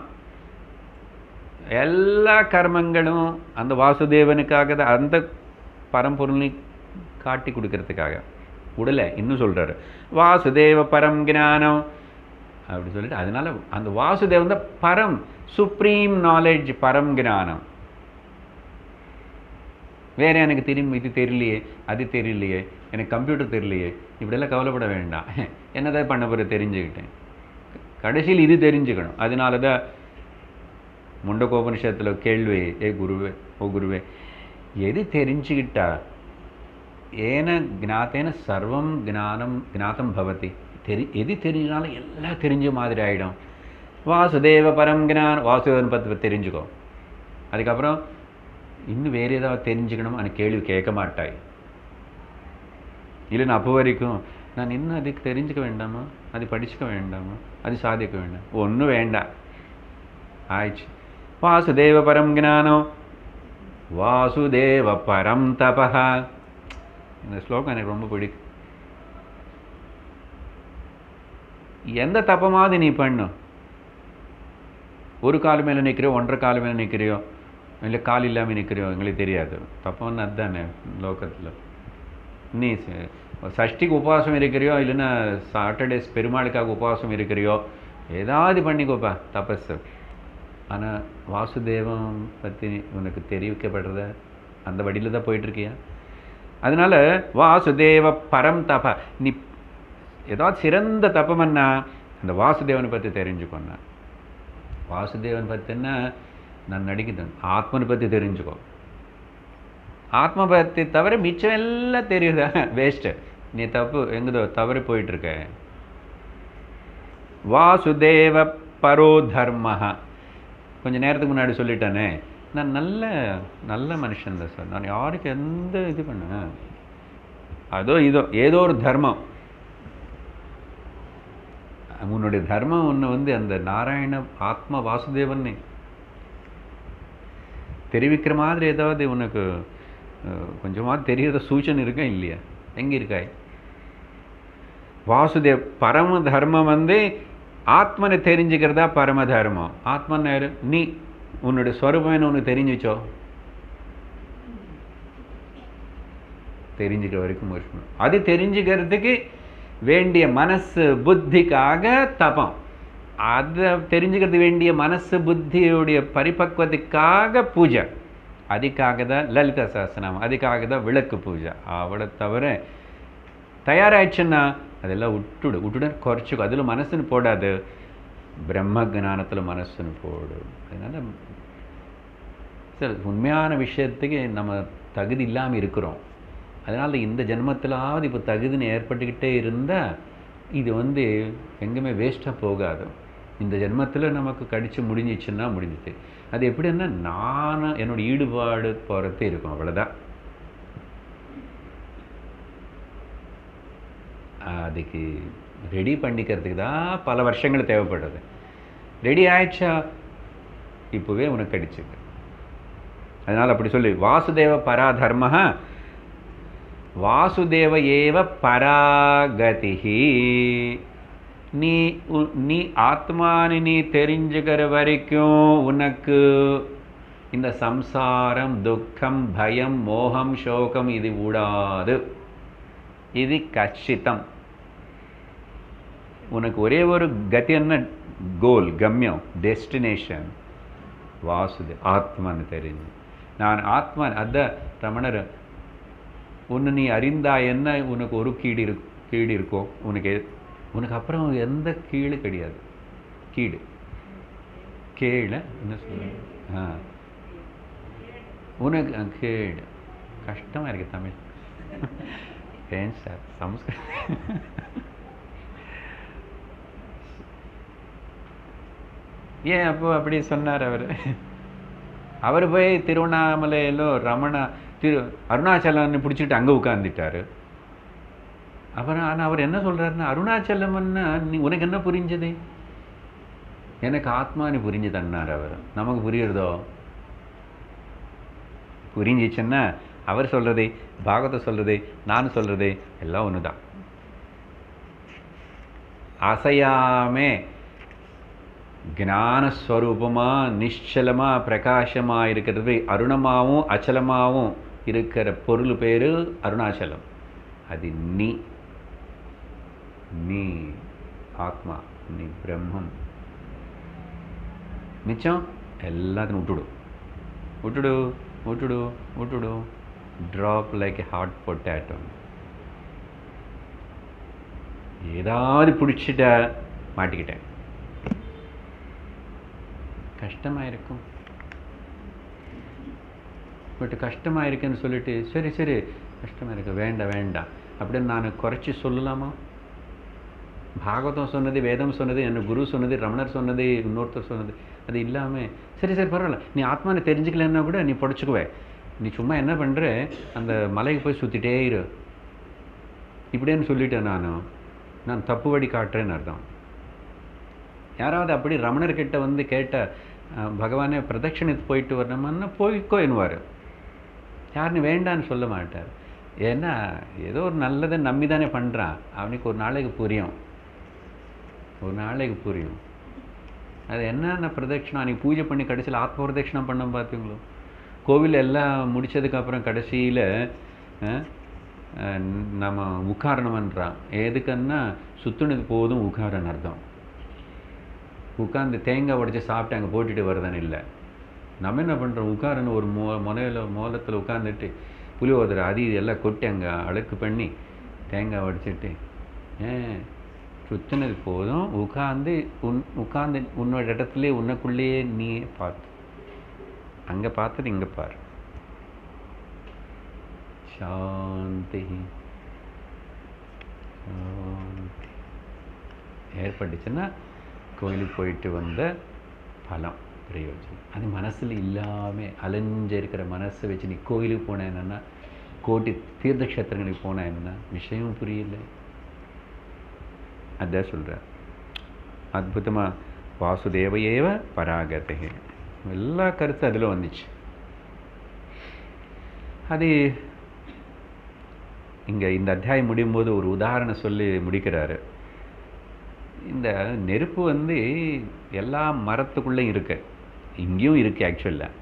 எல்லா கர்மங்களும் அந்த வாசுதேவனுக்காக தான் அந்த பரம்பொருளை காட்டி கொடுக்கறதுக்காக உடலை இன்னும் சொல்றாரு வாசுதேவ பரம் ஞானம் அப்படி சொல்லிட்டு அதனால அந்த வாசுதேவன் தான் பரம் சுப்ரீம் நாலேஜ் பரம் ஞானம் வேற எனக்கு திரும்பி இது தெரியலையே அது தெரியலையே எனக்கு கம்ப்யூட்டர் தெரியலையே இப்படியெல்லாம் கவலைப்பட வேண்டாம் என்னதான் பண்ண போகிற தெரிஞ்சுக்கிட்டேன் கடைசியில் இது தெரிஞ்சுக்கணும் அதனால தான் முண்டகோபனிஷத்தில் கேள்வி ஏ குருவே ஓ குருவே எது தெரிஞ்சுக்கிட்டா ஏன ஞாத்தேன சர்வம் ஞானம் ஞாத்தம் பவதி தெரி எது தெரிஞ்சினாலும் எல்லாம் தெரிஞ்ச மாதிரி ஆகிடும் வாசுதேவ பரம் ஞான் வாசுதேவன் பற்றி தெரிஞ்சுக்கோ அதுக்கப்புறம் இன்னும் வேறு ஏதாவது தெரிஞ்சுக்கணும் அந்த கேள்வி கேட்க மாட்டாய் இல்லை நான் அப்போ வரைக்கும் நான் இன்னும் அதுக்கு தெரிஞ்சுக்க வேண்டாமா அது படிச்சுக்க வேண்டாமா அது சாதிக்க வேண்டாம் ஒன்றும் வேண்டாம் ஆயிடுச்சு வாசுதேவ பரம் ஞானம் வாசுதேவ பரம் தபஹா இந்த ஸ்லோகம் எனக்கு ரொம்ப பிடிக்கும் எந்த தப்பமாவது நீ பண்ணும் ஒரு கால் மேலே நிற்கிறியோ ஒன்றரை கால் மேலே நிற்கிறியோ இல்லை கால் இல்லாமல் நிற்கிறியோ எங்களுக்கு தெரியாது தப்பம்னு அதுதானே லோகத்தில் நீ ச- சஷ்டிக்கு உபவாசம் இருக்கிறியோ இல்லைன்னா சாட்டர்டேஸ் பெருமாளுக்காக உபவாசம் இருக்கிறியோ ஏதாவது பண்ணிக்கோப்பா தபஸ் ஆனால் வாசுதேவம் பற்றி உனக்கு தெரிவிக்கப்படுறத அந்த வழியில் தான் போயிட்டுருக்கியா அதனால வாசுதேவ பரம் தப நீ ஏதாவது சிறந்த தப்பம்னா அந்த வாசுதேவனை பற்றி தெரிஞ்சுக்கோண்ணா வாசுதேவன் பற்றின்னா நான் நடிக்கிறேன் ஆத்மனை பற்றி தெரிஞ்சுக்கோ ஆத்ம பற்றி தவிர மிச்சம் எல்லாம் தெரியுதா வேஸ்ட்டு நீ தப்பு எங்கதோ தவறி போயிட்டுருக்க வாசுதேவ பரோ தர்மஹ கொஞ்ச நேரத்துக்கு முன்னாடி சொல்லிட்டேனே நான் நல்ல நல்ல மனுஷன் தான் சார் நான் யாருக்கு எந்த இது பண்ணேன் அதோ இதோ ஏதோ ஒரு தர்மம் உன்னுடைய தர்மம் ஒன்று வந்து அந்த நாராயண ஆத்மா வாசுதேவன் தெரிவிக்கிற மாதிரி ஏதாவது உனக்கு அஹ், கொஞ்சமாவது தெரியாத சூச்சனை இருக்கா இல்லையா எங்கே இருக்காய் வாசுதேவ் பரம தர்மம் வந்து ஆத்மனை தெரிஞ்சுக்கிறதா பரம தர்மம் ஆத்மன் யாரு நீ உன்னுடைய ஸ்வரூபம் உனக்கு தெரிஞ்சுச்சோ தெரிஞ்சுக்கிற வரைக்கும் இருக்கணும் அது தெரிஞ்சுக்கிறதுக்கு வேண்டிய மனசு புத்திக்காக தபம் அதை தெரிஞ்சுக்கிறது வேண்டிய மனசு புத்தியுடைய பரிபக்குவத்துக்காக பூஜை அதுக்காக தான் லலிதா சாஸ்திரம் அதுக்காக தான் விளக்கு பூஜை அவளை தவிர தயாராகிடுச்சுன்னா அதெல்லாம் விட்டுடு விட்டுட குறைச்சிக்கோ அதில் மனசுன்னு போடாது பிரம்ம ஞானத்தில் மனசுன்னு போடு அதனால் சரி உண்மையான விஷயத்துக்கு நம்ம தகுதி இல்லாமல் இருக்கிறோம் அதனால் இந்த ஜென்மத்திலாவது இப்போ தகுதின்னு ஏற்பட்டுக்கிட்டே இருந்தால் இது வந்து எங்கேயுமே வேஸ்ட்டாக போகாது இந்த ஜென்மத்தில் நமக்கு கடிச்சு முடிஞ்சிச்சுன்னா முடிஞ்சிச்சு அது எப்படின்னா நான் என்னோட ஈடுபாடு போகிறது இருக்கும் அவ்வளோதான் அதுக்கு ரெடி பண்ணிக்கிறதுக்கு தான் பல வருஷங்கள் தேவைப்படுறது ரெடி ஆயிடுச்சா இப்போவே உனக்கு கிடைச்சிருக்கு அதனால் அப்படி சொல்லி வாசுதேவ பராதர்ம வாசுதேவ ஏவ பராகதிஹி நீ உ- நீ ஆத்மானு நீ தெரிஞ்சுக்கிற வரைக்கும் உனக்கு இந்த சம்சாரம் துக்கம் பயம் மோகம் சோகம் இது விடாது இது கச்சிதம் உனக்கு ஒரே ஒரு கதி என்ன கோல் கம்யம் டெஸ்டினேஷன் வாசுதே ஆத்மான்னு தெரிஞ்சு நான் ஆத்மன் அத ரமணர் உன்னை நீ அறிந்தா என்ன உனக்கு ஒரு கீடு இரு கீடு இருக்கோ உனக்கு எ- உனக்கு அப்புறம் எந்த கீழு கிடையாது கீடு கேள என்ன சொல்லுங்க ஆ உனக்கு அஹ், கேடு கஷ்டமா இருக்கு தமிழ் ஏன் சார் சமஸ்கிருதம் ஏன் அப்போ அப்படி சொன்னார் அவர் அவர் போய் திருவண்ணாமலையிலோ ரமணா திரு அருணாச்சலம்னு பிடிச்சிட்டு அங்கே உட்காந்துட்டாரு அப்புறம் ஆனால் அவர் என்ன சொல்றாருன்னா அருணாச்சலம்னா நீ உனக்கு என்ன புரிஞ்சது எனக்கு ஆத்மானு புரிஞ்சுதன்னார் அவர் நமக்கு புரியுறதோ புரிஞ்சிச்சுன்னா அவர் சொல்றது பாகவத சொல்றது நான் சொல்றது எல்லாம் ஒன்று தான் அசையாமே ஞானஸ்வரூபமா நிశ్చலமா பிரகாசமா இருக்கிறது அருணமாவும் அச்சலமாவும் இருக்கிற பொருள் பேரு அருணாச்சலம் அது நீ நீ ஆத்மா நீ பிரம்மம் மிச்சம் எல்லாத்தையும் விட்டுடு விட்டுடு விட்டுடு விட்டுடு drop like a hot potato ஏதாவது பிடிச்சிட்ட மாட்டிக்கிட்டேன் கஷ்டமாக இருக்கும் பட் கஷ்டமாக இருக்குன்னு சொல்லிட்டு சரி சரி கஷ்டமாக இருக்கு வேண்டாம் வேண்டாம் அப்படின்னு நான் குறைச்சி சொல்லலாமா பாகவதம் சொன்னது வேதம் சொன்னது என்ன குரு சொன்னது ரமணர் சொன்னது இன்னொருத்தர் சொன்னது அது இல்லாமல் சரி சரி பரவாயில்ல நீ ஆத்மானை தெரிஞ்சுக்கலன்னா கூட நீ படிச்சுக்குவே நீ சும்மா என்ன பண்ணுற அந்த மலைக்கு போய் சுற்றிட்டே இரு இப்படின்னு சொல்லிட்டேன் நான் நான் தப்பு வழி காட்டுறேன்னு அர்த்தம் யாராவது அப்படி ரமணர்கிட்ட வந்து கேட்ட அஹ், பகவானே பிரதட்சணித்து போயிட்டு வரணுமான்னா போய்க்கோ என்னுவார் யாருன்னு வேண்டான்னு சொல்ல மாட்டார் ஏன்னா ஏதோ ஒரு நல்லதை நம்பி தானே பண்ணுறான் அவனுக்கு ஒரு நாளைக்கு புரியும் ஒரு நாளைக்கு புரியும் அது என்னென்ன பிரதட்சணம் அன்றைக்கி பூஜை பண்ணி கடைசியில் ஆத்ம பிரதட்சணம் பண்ண பார்த்தீங்களோ கோவில் எல்லாம் முடிச்சதுக்கப்புறம் கடைசியில் நம்ம உக்காரணம்ன்றான் எதுக்குன்னா சுற்றுனது போதும் உக்காரன் அர்த்தம் உட்காந்து தேங்காய் உடைச்சி சாப்பிட்டு அங்கே போட்டுட்டு வருதானே இல்லை நம்ம என்ன பண்ணுறோம் உட்காரன்னு ஒரு மோ முனையில் மோலத்தில் உட்காந்துட்டு புளியோதரை அது இது எல்லாம் கொட்டி அங்கே அழுக்கு பண்ணி தேங்காய் உடைச்சிட்டு ஏன் சுத்தினது போதும் உட்காந்து உன் உட்காந்து உன்னோட இடத்துலே உனக்குள்ளேயே நீ பார்த்து அங்கே பார்த்தது இங்கே பாரு சாந்தி சாந்தி ஏற்பட்டுச்சுன்னா கோயிலுக்கு போயிட்டு வந்த பலம் பிரயோஜனம் அது மனசில் இல்லாமல் அலைஞ்சு இருக்கிற மனசை வச்சு நீ கோயிலுக்கு போனேன்னா கோட்டி தீர்த்த கஷேத்திரங்களுக்கு போனால் என்ன விஷயம் புரியல அதான் சொல்கிறார் அற்புதமாக வாசுதேவ ஏவ பராகதே எல்லா கருத்து அதில் வந்துச்சு அது இங்கே இந்த அத்தியாயம் முடியும் போது ஒரு உதாரணம் சொல்லி முடிக்கிறாரு இந்த நெருப்பு வந்து எல்லா மரத்துக்குள்ளேயும் இருக்கு இங்கேயும் இருக்கு ஆக்சுவலாக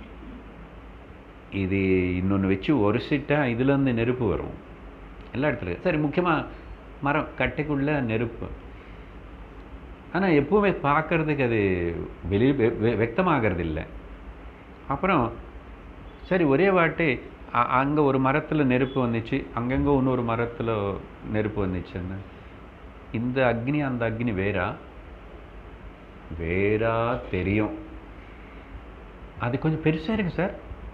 இது இன்னொன்று வச்சு உரசிட்டா இதுலேருந்து நெருப்பு வரும் எல்லா இடத்துலையும் சரி முக்கியமாக மரம் கட்டைக்குள்ள நெருப்பு ஆனால் எப்போவுமே பார்க்கறதுக்கு அது வெளி வெக்தமாகிறது இல்லை அப்புறம் சரி ஒரே வாட்டி அங்கே ஒரு மரத்தில் நெருப்பு வந்துச்சு அங்கங்கே இன்னொரு மரத்தில் நெருப்பு வந்துச்சுன்னு இந்த அக்னி அந்த அக்னி வேறா வேறா தெரியும் அது கொஞ்சம் பெருசாக இருக்கு சார்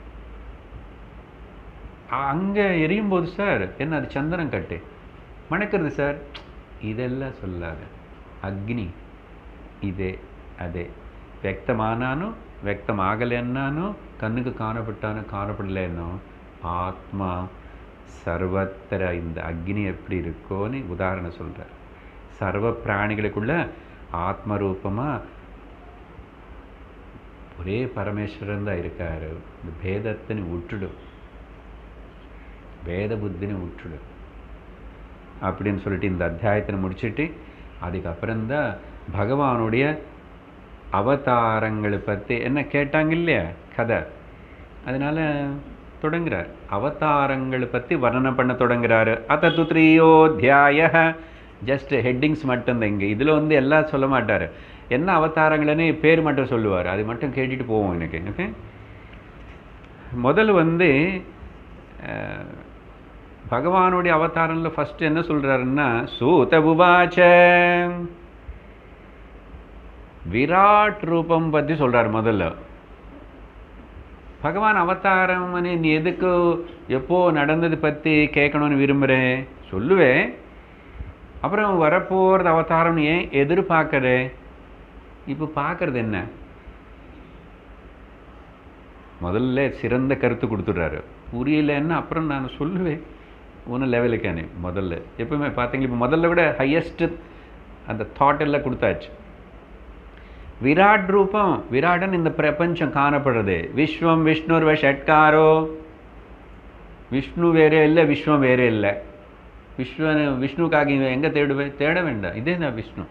அங்கே எரியும் போது சார் என்ன அது சந்தனம் கட்டு மணக்கிறது சார் இதெல்லாம் சொல்லாத அக்னி ఇదే అదే వ్యక్తమానాను వ్యక్తం ఆగలేన్నాను కన్నుకు కానపట్టాను కానపడలేను ஆத்ம சர்வத்திர இந்த அக்னி எப்படி இருக்கோன்னு உதாரணம் சொல்கிறார் சர்வ பிராணிகளுக்குள்ள ஆத்ம ரூபமாக ஒரே பரமேஸ்வரன் தான் இருக்காரு இந்த பேதத்தினு விட்டுடும் வேத புத்தினு விட்டுடும் அப்படின்னு சொல்லிட்டு இந்த அத்தியாயத்தை முடிச்சுட்டு அதுக்கப்புறம்தான் பகவானுடைய அவதாரங்களை பற்றி என்ன கேட்டாங்க இல்லையா கதை அதனால் தொடங்குறார் அவதாரங்களை பற்றி வர்ணனை பண்ண தொடங்குறாரு அத்த துத்ரியோத்தியாய ஜஸ்ட் ஹெட்டிங்ஸ் மட்டும்தான் இங்கே இதில் வந்து எல்லாம் சொல்ல மாட்டார் என்ன அவதாரங்கள்னு பேர் மட்டும் சொல்லுவார் அது மட்டும் கேட்டுட்டு போவோம் எனக்கு ஓகே முதல் வந்து பகவானுடைய அவதாரம்ல ஃபஸ்ட்டு என்ன சொல்கிறாருன்னா சூத உபாச்ச விராட் ரூபம் பற்றி சொல்கிறார் முதல்ல பகவான் அவதாரம் நீ எதுக்கு எப்போ நடந்தது பற்றி கேட்கணும்னு விரும்புகிறேன் சொல்லுவேன் அப்புறம் வரப்போகிறது அவதாரம் ஏன் எதிர்பார்க்குற இப்போ பார்க்கறது என்ன முதல்ல சிறந்த கருத்து கொடுத்துட்றாரு புரியலன்னு அப்புறம் நான் சொல்லுவேன் ஒன்றும் லெவலுக்கானே முதல்ல எப்பவுமே பார்த்தீங்களா இப்போ முதல்ல விட ஹையஸ்ட்டு அந்த தாட் எல்லாம் கொடுத்தாச்சு விராட் ரூபம் விராடன் இந்த பிரபஞ்சம் காணப்படுறது விஸ்வம் விஷ்ணுர்வ ஷட்காரோ விஷ்ணு வேறே இல்லை விஸ்வம் வேறே இல்லை விஸ்வன் விஷ்ணுக்காக எங்கே தேடுவேன் தேட வேண்டாம் இதே தான் விஷ்ணு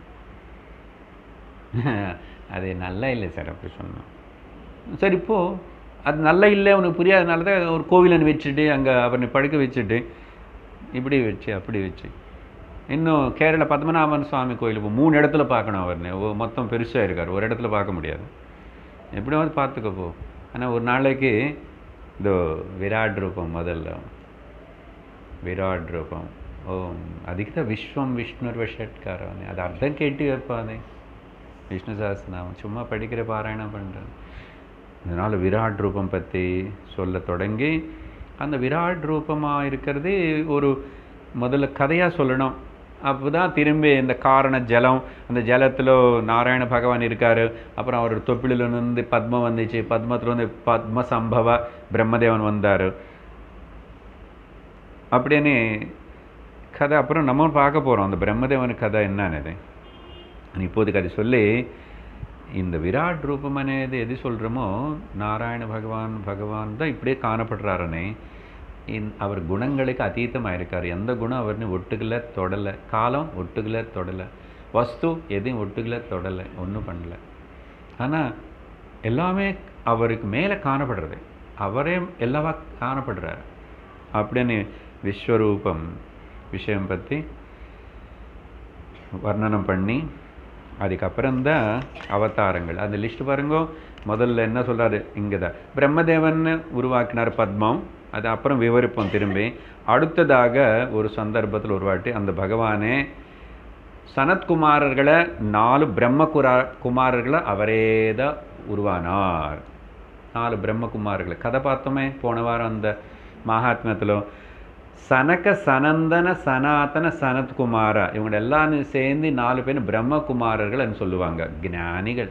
அது நல்லா இல்லை சார் அப்படி சொன்னோம் சரி இப்போ அது நல்லா இல்லை உனக்கு புரியாதனால தான் ஒரு கோவிலன் வச்சுட்டு அங்கே அவனை படுக்க வச்சுட்டு இப்படி வச்சு அப்படி வச்சு இன்னும் கேரள பத்மநாபன் சுவாமி கோயில் இப்போ மூணு இடத்துல பார்க்கணும் அவர்னு மொத்தம் பெருசாக இருக்கார் ஒரு இடத்துல பார்க்க முடியாது எப்படியாவது பார்த்துக்க போ ஆனால் ஒரு நாளைக்கு இதோ விராட் ரூபம் முதல்ல விராட் ரூபம் ஓம் அதுக்கு தான் விஸ்வம் விஷ்ணுர் ஷட்காரன் அது அர்த்தம் கேட்டு வைப்பாதே விஷ்ணு சாஸ்திரநாமம் சும்மா படிக்கிற பாராயணம் பண்ணுறேன் அதனால் விராட் ரூபம் பற்றி சொல்ல தொடங்கி அந்த விராட் ரூபமாக இருக்கிறது ஒரு முதல்ல கதையாக சொல்லணும் அப்போ தான் திரும்பி இந்த காரண ஜலம் அந்த ஜலத்தில் நாராயண பகவான் இருக்கார் அப்புறம் அவர் தொப்பிலிருந்து பத்மம் வந்துச்சு பத்மத்தில் வந்து பத்ம சம்பவ பிரம்மதேவன் வந்தார் அப்படின்னு கதை அப்புறம் நம்ம பார்க்க போகிறோம் அந்த பிரம்மதேவன் கதை என்னன்னு இப்போதைக்கு அது சொல்லி இந்த விராட் ரூபம் అనేది எது சொல்கிறோமோ நாராயண பகவான் பகவான் தான் இப்படியே காணப்படுறாருனே இந் அவர் குணங்களுக்கு அதீதமாக இருக்கார் எந்த குணம் அவர்னு ஒட்டுக்கல தொடலை காலம் ஒட்டுக்கல தொடலை வஸ்து எதையும் ஒட்டுக்கல தொடலை ஒன்றும் பண்ணல ஆனால் எல்லாமே அவருக்கு மேலே காணப்படுறது அவரே எல்லாவா காணப்படுறார் அப்படின்னு விஸ்வரூபம் விஷயம் பற்றி வர்ணனம் பண்ணி அதுக்கப்புறம்தான் அவதாரங்கள் அந்த லிஸ்ட் பாருங்க முதல்ல என்ன சொல்கிறாரு இங்கே தான் பிரம்மதேவன் உருவாக்கினார் பத்மம் அது அப்புறம் விவரிப்போம் திரும்பி அடுத்ததாக ஒரு சந்தர்ப்பத்தில் ஒரு வாட்டி அந்த பகவானே சனத்குமாரர்களை நாலு பிரம்ம குரா குமாரர்களை அவரே தான் உருவானார் நாலு பிரம்மகுமாரர்களை கதை பார்த்தோமே போன வாரம் அந்த மகாத்மியத்தில் சனக சனந்தன சனாதன சனத்குமார இவங்க எல்லாரும் சேர்ந்து நாலு பேர் பிரம்மகுமாரர்கள்னு சொல்லுவாங்க ஞானிகள்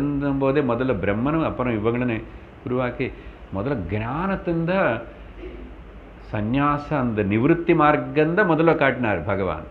பிறந்தபோதே முதல்ல பிரம்மனும் அப்புறம் இவங்களும் உருவாக்கி முதல்ல ஞானத்தின் சந்நியாச அந்த நிவிருத்தி மார்க்கந்தான் முதல்ல காட்டினார் பகவான்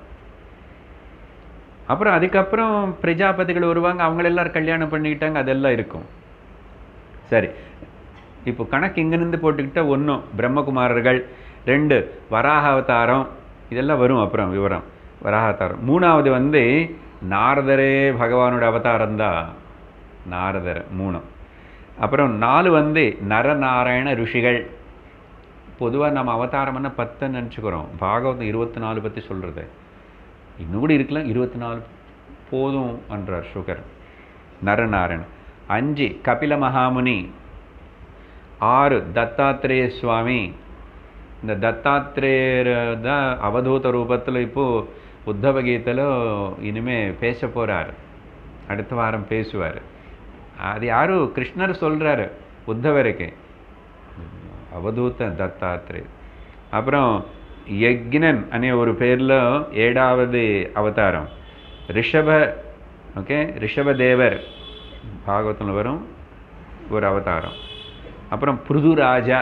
அப்புறம் அதுக்கப்புறம் பிரஜாபதிகள் வருவாங்க அவங்கள எல்லாரும் கல்யாணம் பண்ணிக்கிட்டாங்க அதெல்லாம் இருக்கும் சரி இப்போ கணக்கு இங்கிருந்து போட்டுக்கிட்டா ஒன்றும் பிரம்மகுமாரர்கள் ரெண்டு வராக அவதாரம் இதெல்லாம் வரும் அப்புறம் விவரம் வராக அவதாரம் மூணாவது வந்து நாரதரே பகவானோட அவதாரம் தான் நாரதர் மூணு அப்புறம் நாலு வந்து நரநாராயண ருஷிகள் பொதுவாக நம்ம அவதாரம்னா பத்துன்னு நினச்சிக்கிறோம் பாகவதம் இருபத்தி நாலு பற்றி சொல்கிறது இன்னும் கூட இருக்கலாம் இருபத்தி நாலு போதும் என்றார் சுகர் நரநாராயணன் அஞ்சு கபில மகாமுனி ஆறு தத்தாத்திரேய சுவாமி இந்த தத்தாத்திரேயர் தான் அவதூத ரூபத்தில் இப்போது உத்தவ கீதையில் இனிமே பேச போகிறார் அடுத்த வாரம் பேசுவார் அது யாரும் கிருஷ்ணர் சொல்கிறாரு உத்தவருக்கு அவதூத தத்தாத்திரேயர் அப்புறம் யக்னன் அనే ஒரு பேரில் ஏழாவது அவதாரம் ரிஷப ஓகே ரிஷபதேவர் பாகவத்தில் வரும் ஒரு அவதாரம் அப்புறம் பிருதுராஜா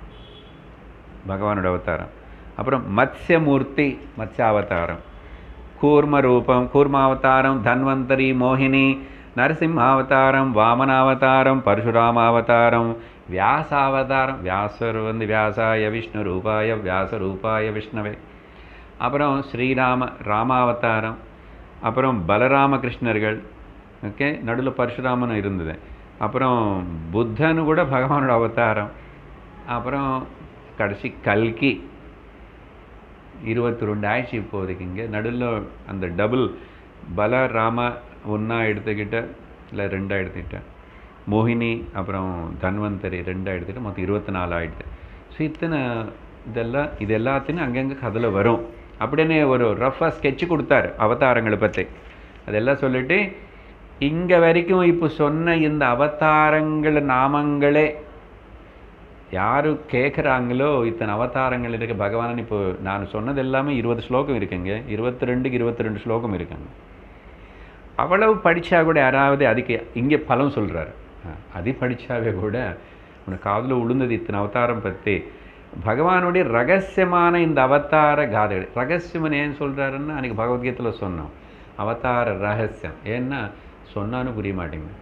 பகவானோட அவதாரம் அப்புறம் மத்ஸ்யமூர்த்தி மத்ஸ்யாவதாரம் கூர்ம ரூபம் கூர்மாவதாரம் தன்வந்தரி மோகினி நரசிம்மாவதாரம் வாமனாவதாரம் பரசுராமாவதாரம் வியாசாவதாரம் வியாசர் வந்து வியாசாய விஷ்ணு ரூபாய வியாச ரூபாய விஷ்ணவே அப்புறம் ஸ்ரீராம ராமாவதாரம் அப்புறம் பலராம கிருஷ்ணர்கள் ஓகே நடுவில் பரசுராமன் இருந்தது அப்புறம் புத்தனு கூட பகவானோட அவதாரம் அப்புறம் கடைசி கல்கி இருபத்தி ரெண்டு ஆயிடுச்சு இப்போதைக்கு இங்கே நடுவில் அந்த டபுள் பல ராம ஒன்றா எடுத்துக்கிட்ட இல்லை ரெண்டாக எடுத்துக்கிட்டேன் மோகினி அப்புறம் தன்வந்தரி ரெண்டாக எடுத்துக்கிட்டு மொத்தம் இருபத்தி நாலு ஆயிடுது ஸோ இத்தனை இதெல்லாம் இது எல்லாத்தையும் அங்கங்கே கதில் வரும் அப்படின்னு ஒரு ரஃபாக ஸ்கெட்சு கொடுத்தாரு அவதாரங்களை பற்றி அதெல்லாம் சொல்லிட்டு இங்கே வரைக்கும் இப்போ சொன்ன இந்த அவதாரங்கள் நாமங்களே யார் கேட்குறாங்களோ இத்தனை அவதாரங்கள் இருக்க பகவான் இப்போ நான் சொன்னது எல்லாமே இருபது ஸ்லோகம் இருக்குங்க இருபத்தி ரெண்டுக்கு இருபத்தி ரெண்டு ஸ்லோகம் இருக்குங்க அவ்வளவு படித்தா கூட யாராவது அதுக்கு இங்கே பலம் சொல்கிறாரு அது படித்தாவே கூட உனக்கு காதில் உளுந்தது இத்தனை அவதாரம் பற்றி பகவானுடைய ரகசியமான இந்த அவதார காதைகள் ரகசியம்னு ஏன் சொல்கிறாருன்னு அன்றைக்கி பகவத்கீதையில் சொன்னோம் அவதார ரகசியம் ஏன்னா சொன்னாலும் புரிய மாட்டேங்குது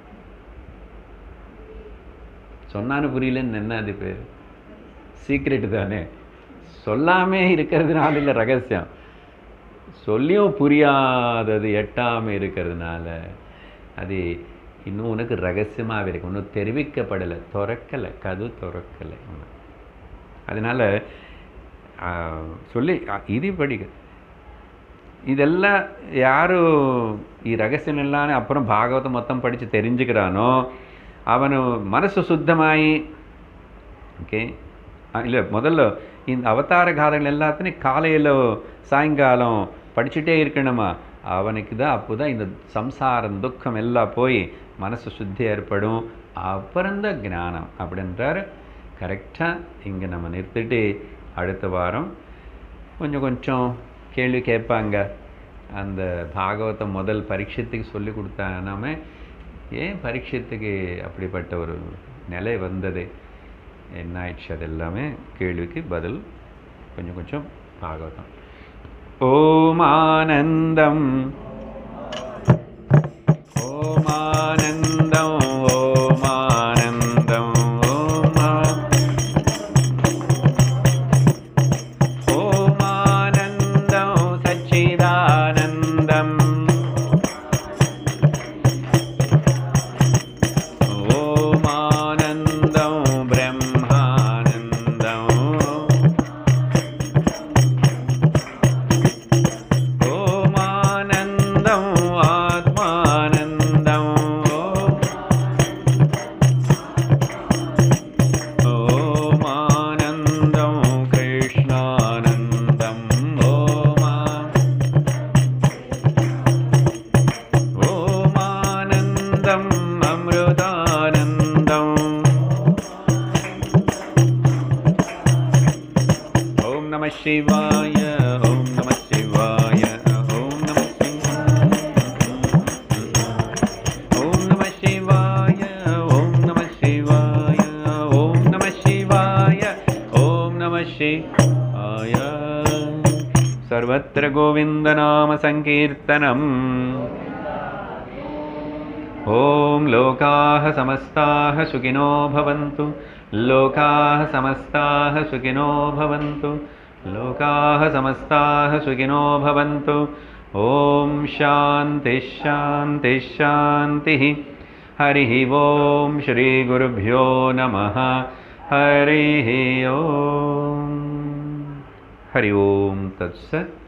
சொன்னாலும் புரியலன்னு என்ன அது பேர் சீக்ரெட்டு தானே சொல்லாமே இருக்கிறதுனால இல்லை ரகசியம் சொல்லியும் புரியாதது எட்டாமல் இருக்கிறதுனால அது இன்னும் உனக்கு ரகசியமாகவே இருக்கு இன்னும் தெரிவிக்கப்படலை திறக்கலை கது திறக்கலை அதனால் சொல்லி இது படிக்க இதெல்லாம் யாரும் ఈ రహస్యం ఎల్లానే అப்புறம் భాగవతం మొత్తం படித்து தெரிஞ்சுக்கிறானோ அவனு மனசு சுத்தமாயி ஓகே இல்லை முதல்ல இந்த அவதார காதங்கள் எல்லாத்தையும் காலையில் சாயங்காலம் படிச்சுட்டே இருக்கணுமா அவனுக்கு தான் அப்போ தான் இந்த சம்சாரம் துக்கம் எல்லாம் போய் மனசு சுத்தி ஏற்படும் அப்புறம்தான் ஞானம் அப்படின்றார் கரெக்டாக இங்கே நம்ம நிறுத்திட்டு அடுத்த வாரம் கொஞ்சம் கொஞ்சம் கேள்வி கேட்பாங்க அந்த பாகவதம் முதல் பரீட்சத்துக்கு சொல்லி கொடுத்தானாமே ஏன் பரீட்சத்துக்கு அப்படிப்பட்ட ஒரு நிலை வந்தது என்ன ஆயிடுச்சு அது எல்லாமே கேள்விக்கு பதில் கொஞ்சம் கொஞ்சம் பாகவதம் ஓம் ஆனந்தம் ஓம் ஆனந்தம் ஓம் ஆனந்தம் ஓம் ஓம் ஆனந்தம் சச்சிதானந்தம் ओमानन्दं ब्रह्मानन्दम् ओमानन्दम् आत्मानन्दम् ओमानन्दं कृष्णानन्दम् ओमा ओमानन्दम् अमृतानन्दम् ॐ नमः शिवाय ॐ नमः शिवाय ॐ नमः शिवाय ॐ नमः शिवाय ॐ नमः शिवाय ॐ नमः शिवाय ॐ नमः शिवाय गोविन्दाय सर्वत्र गोविन्दनामसङ्कीर्तनम् ॐ लोकाः समस्ताः सुखिनो भवन्तु लोकाः समस्ताः सुखिनो भवन्तु लोकाः समस्ताः सुखिनो भवन्तु ॐ शान्तिः शान्तिः शान्तिः हरिः ॐ श्रीगुरुभ्यो नमः हरिः ॐ हरि ओं तत्सत्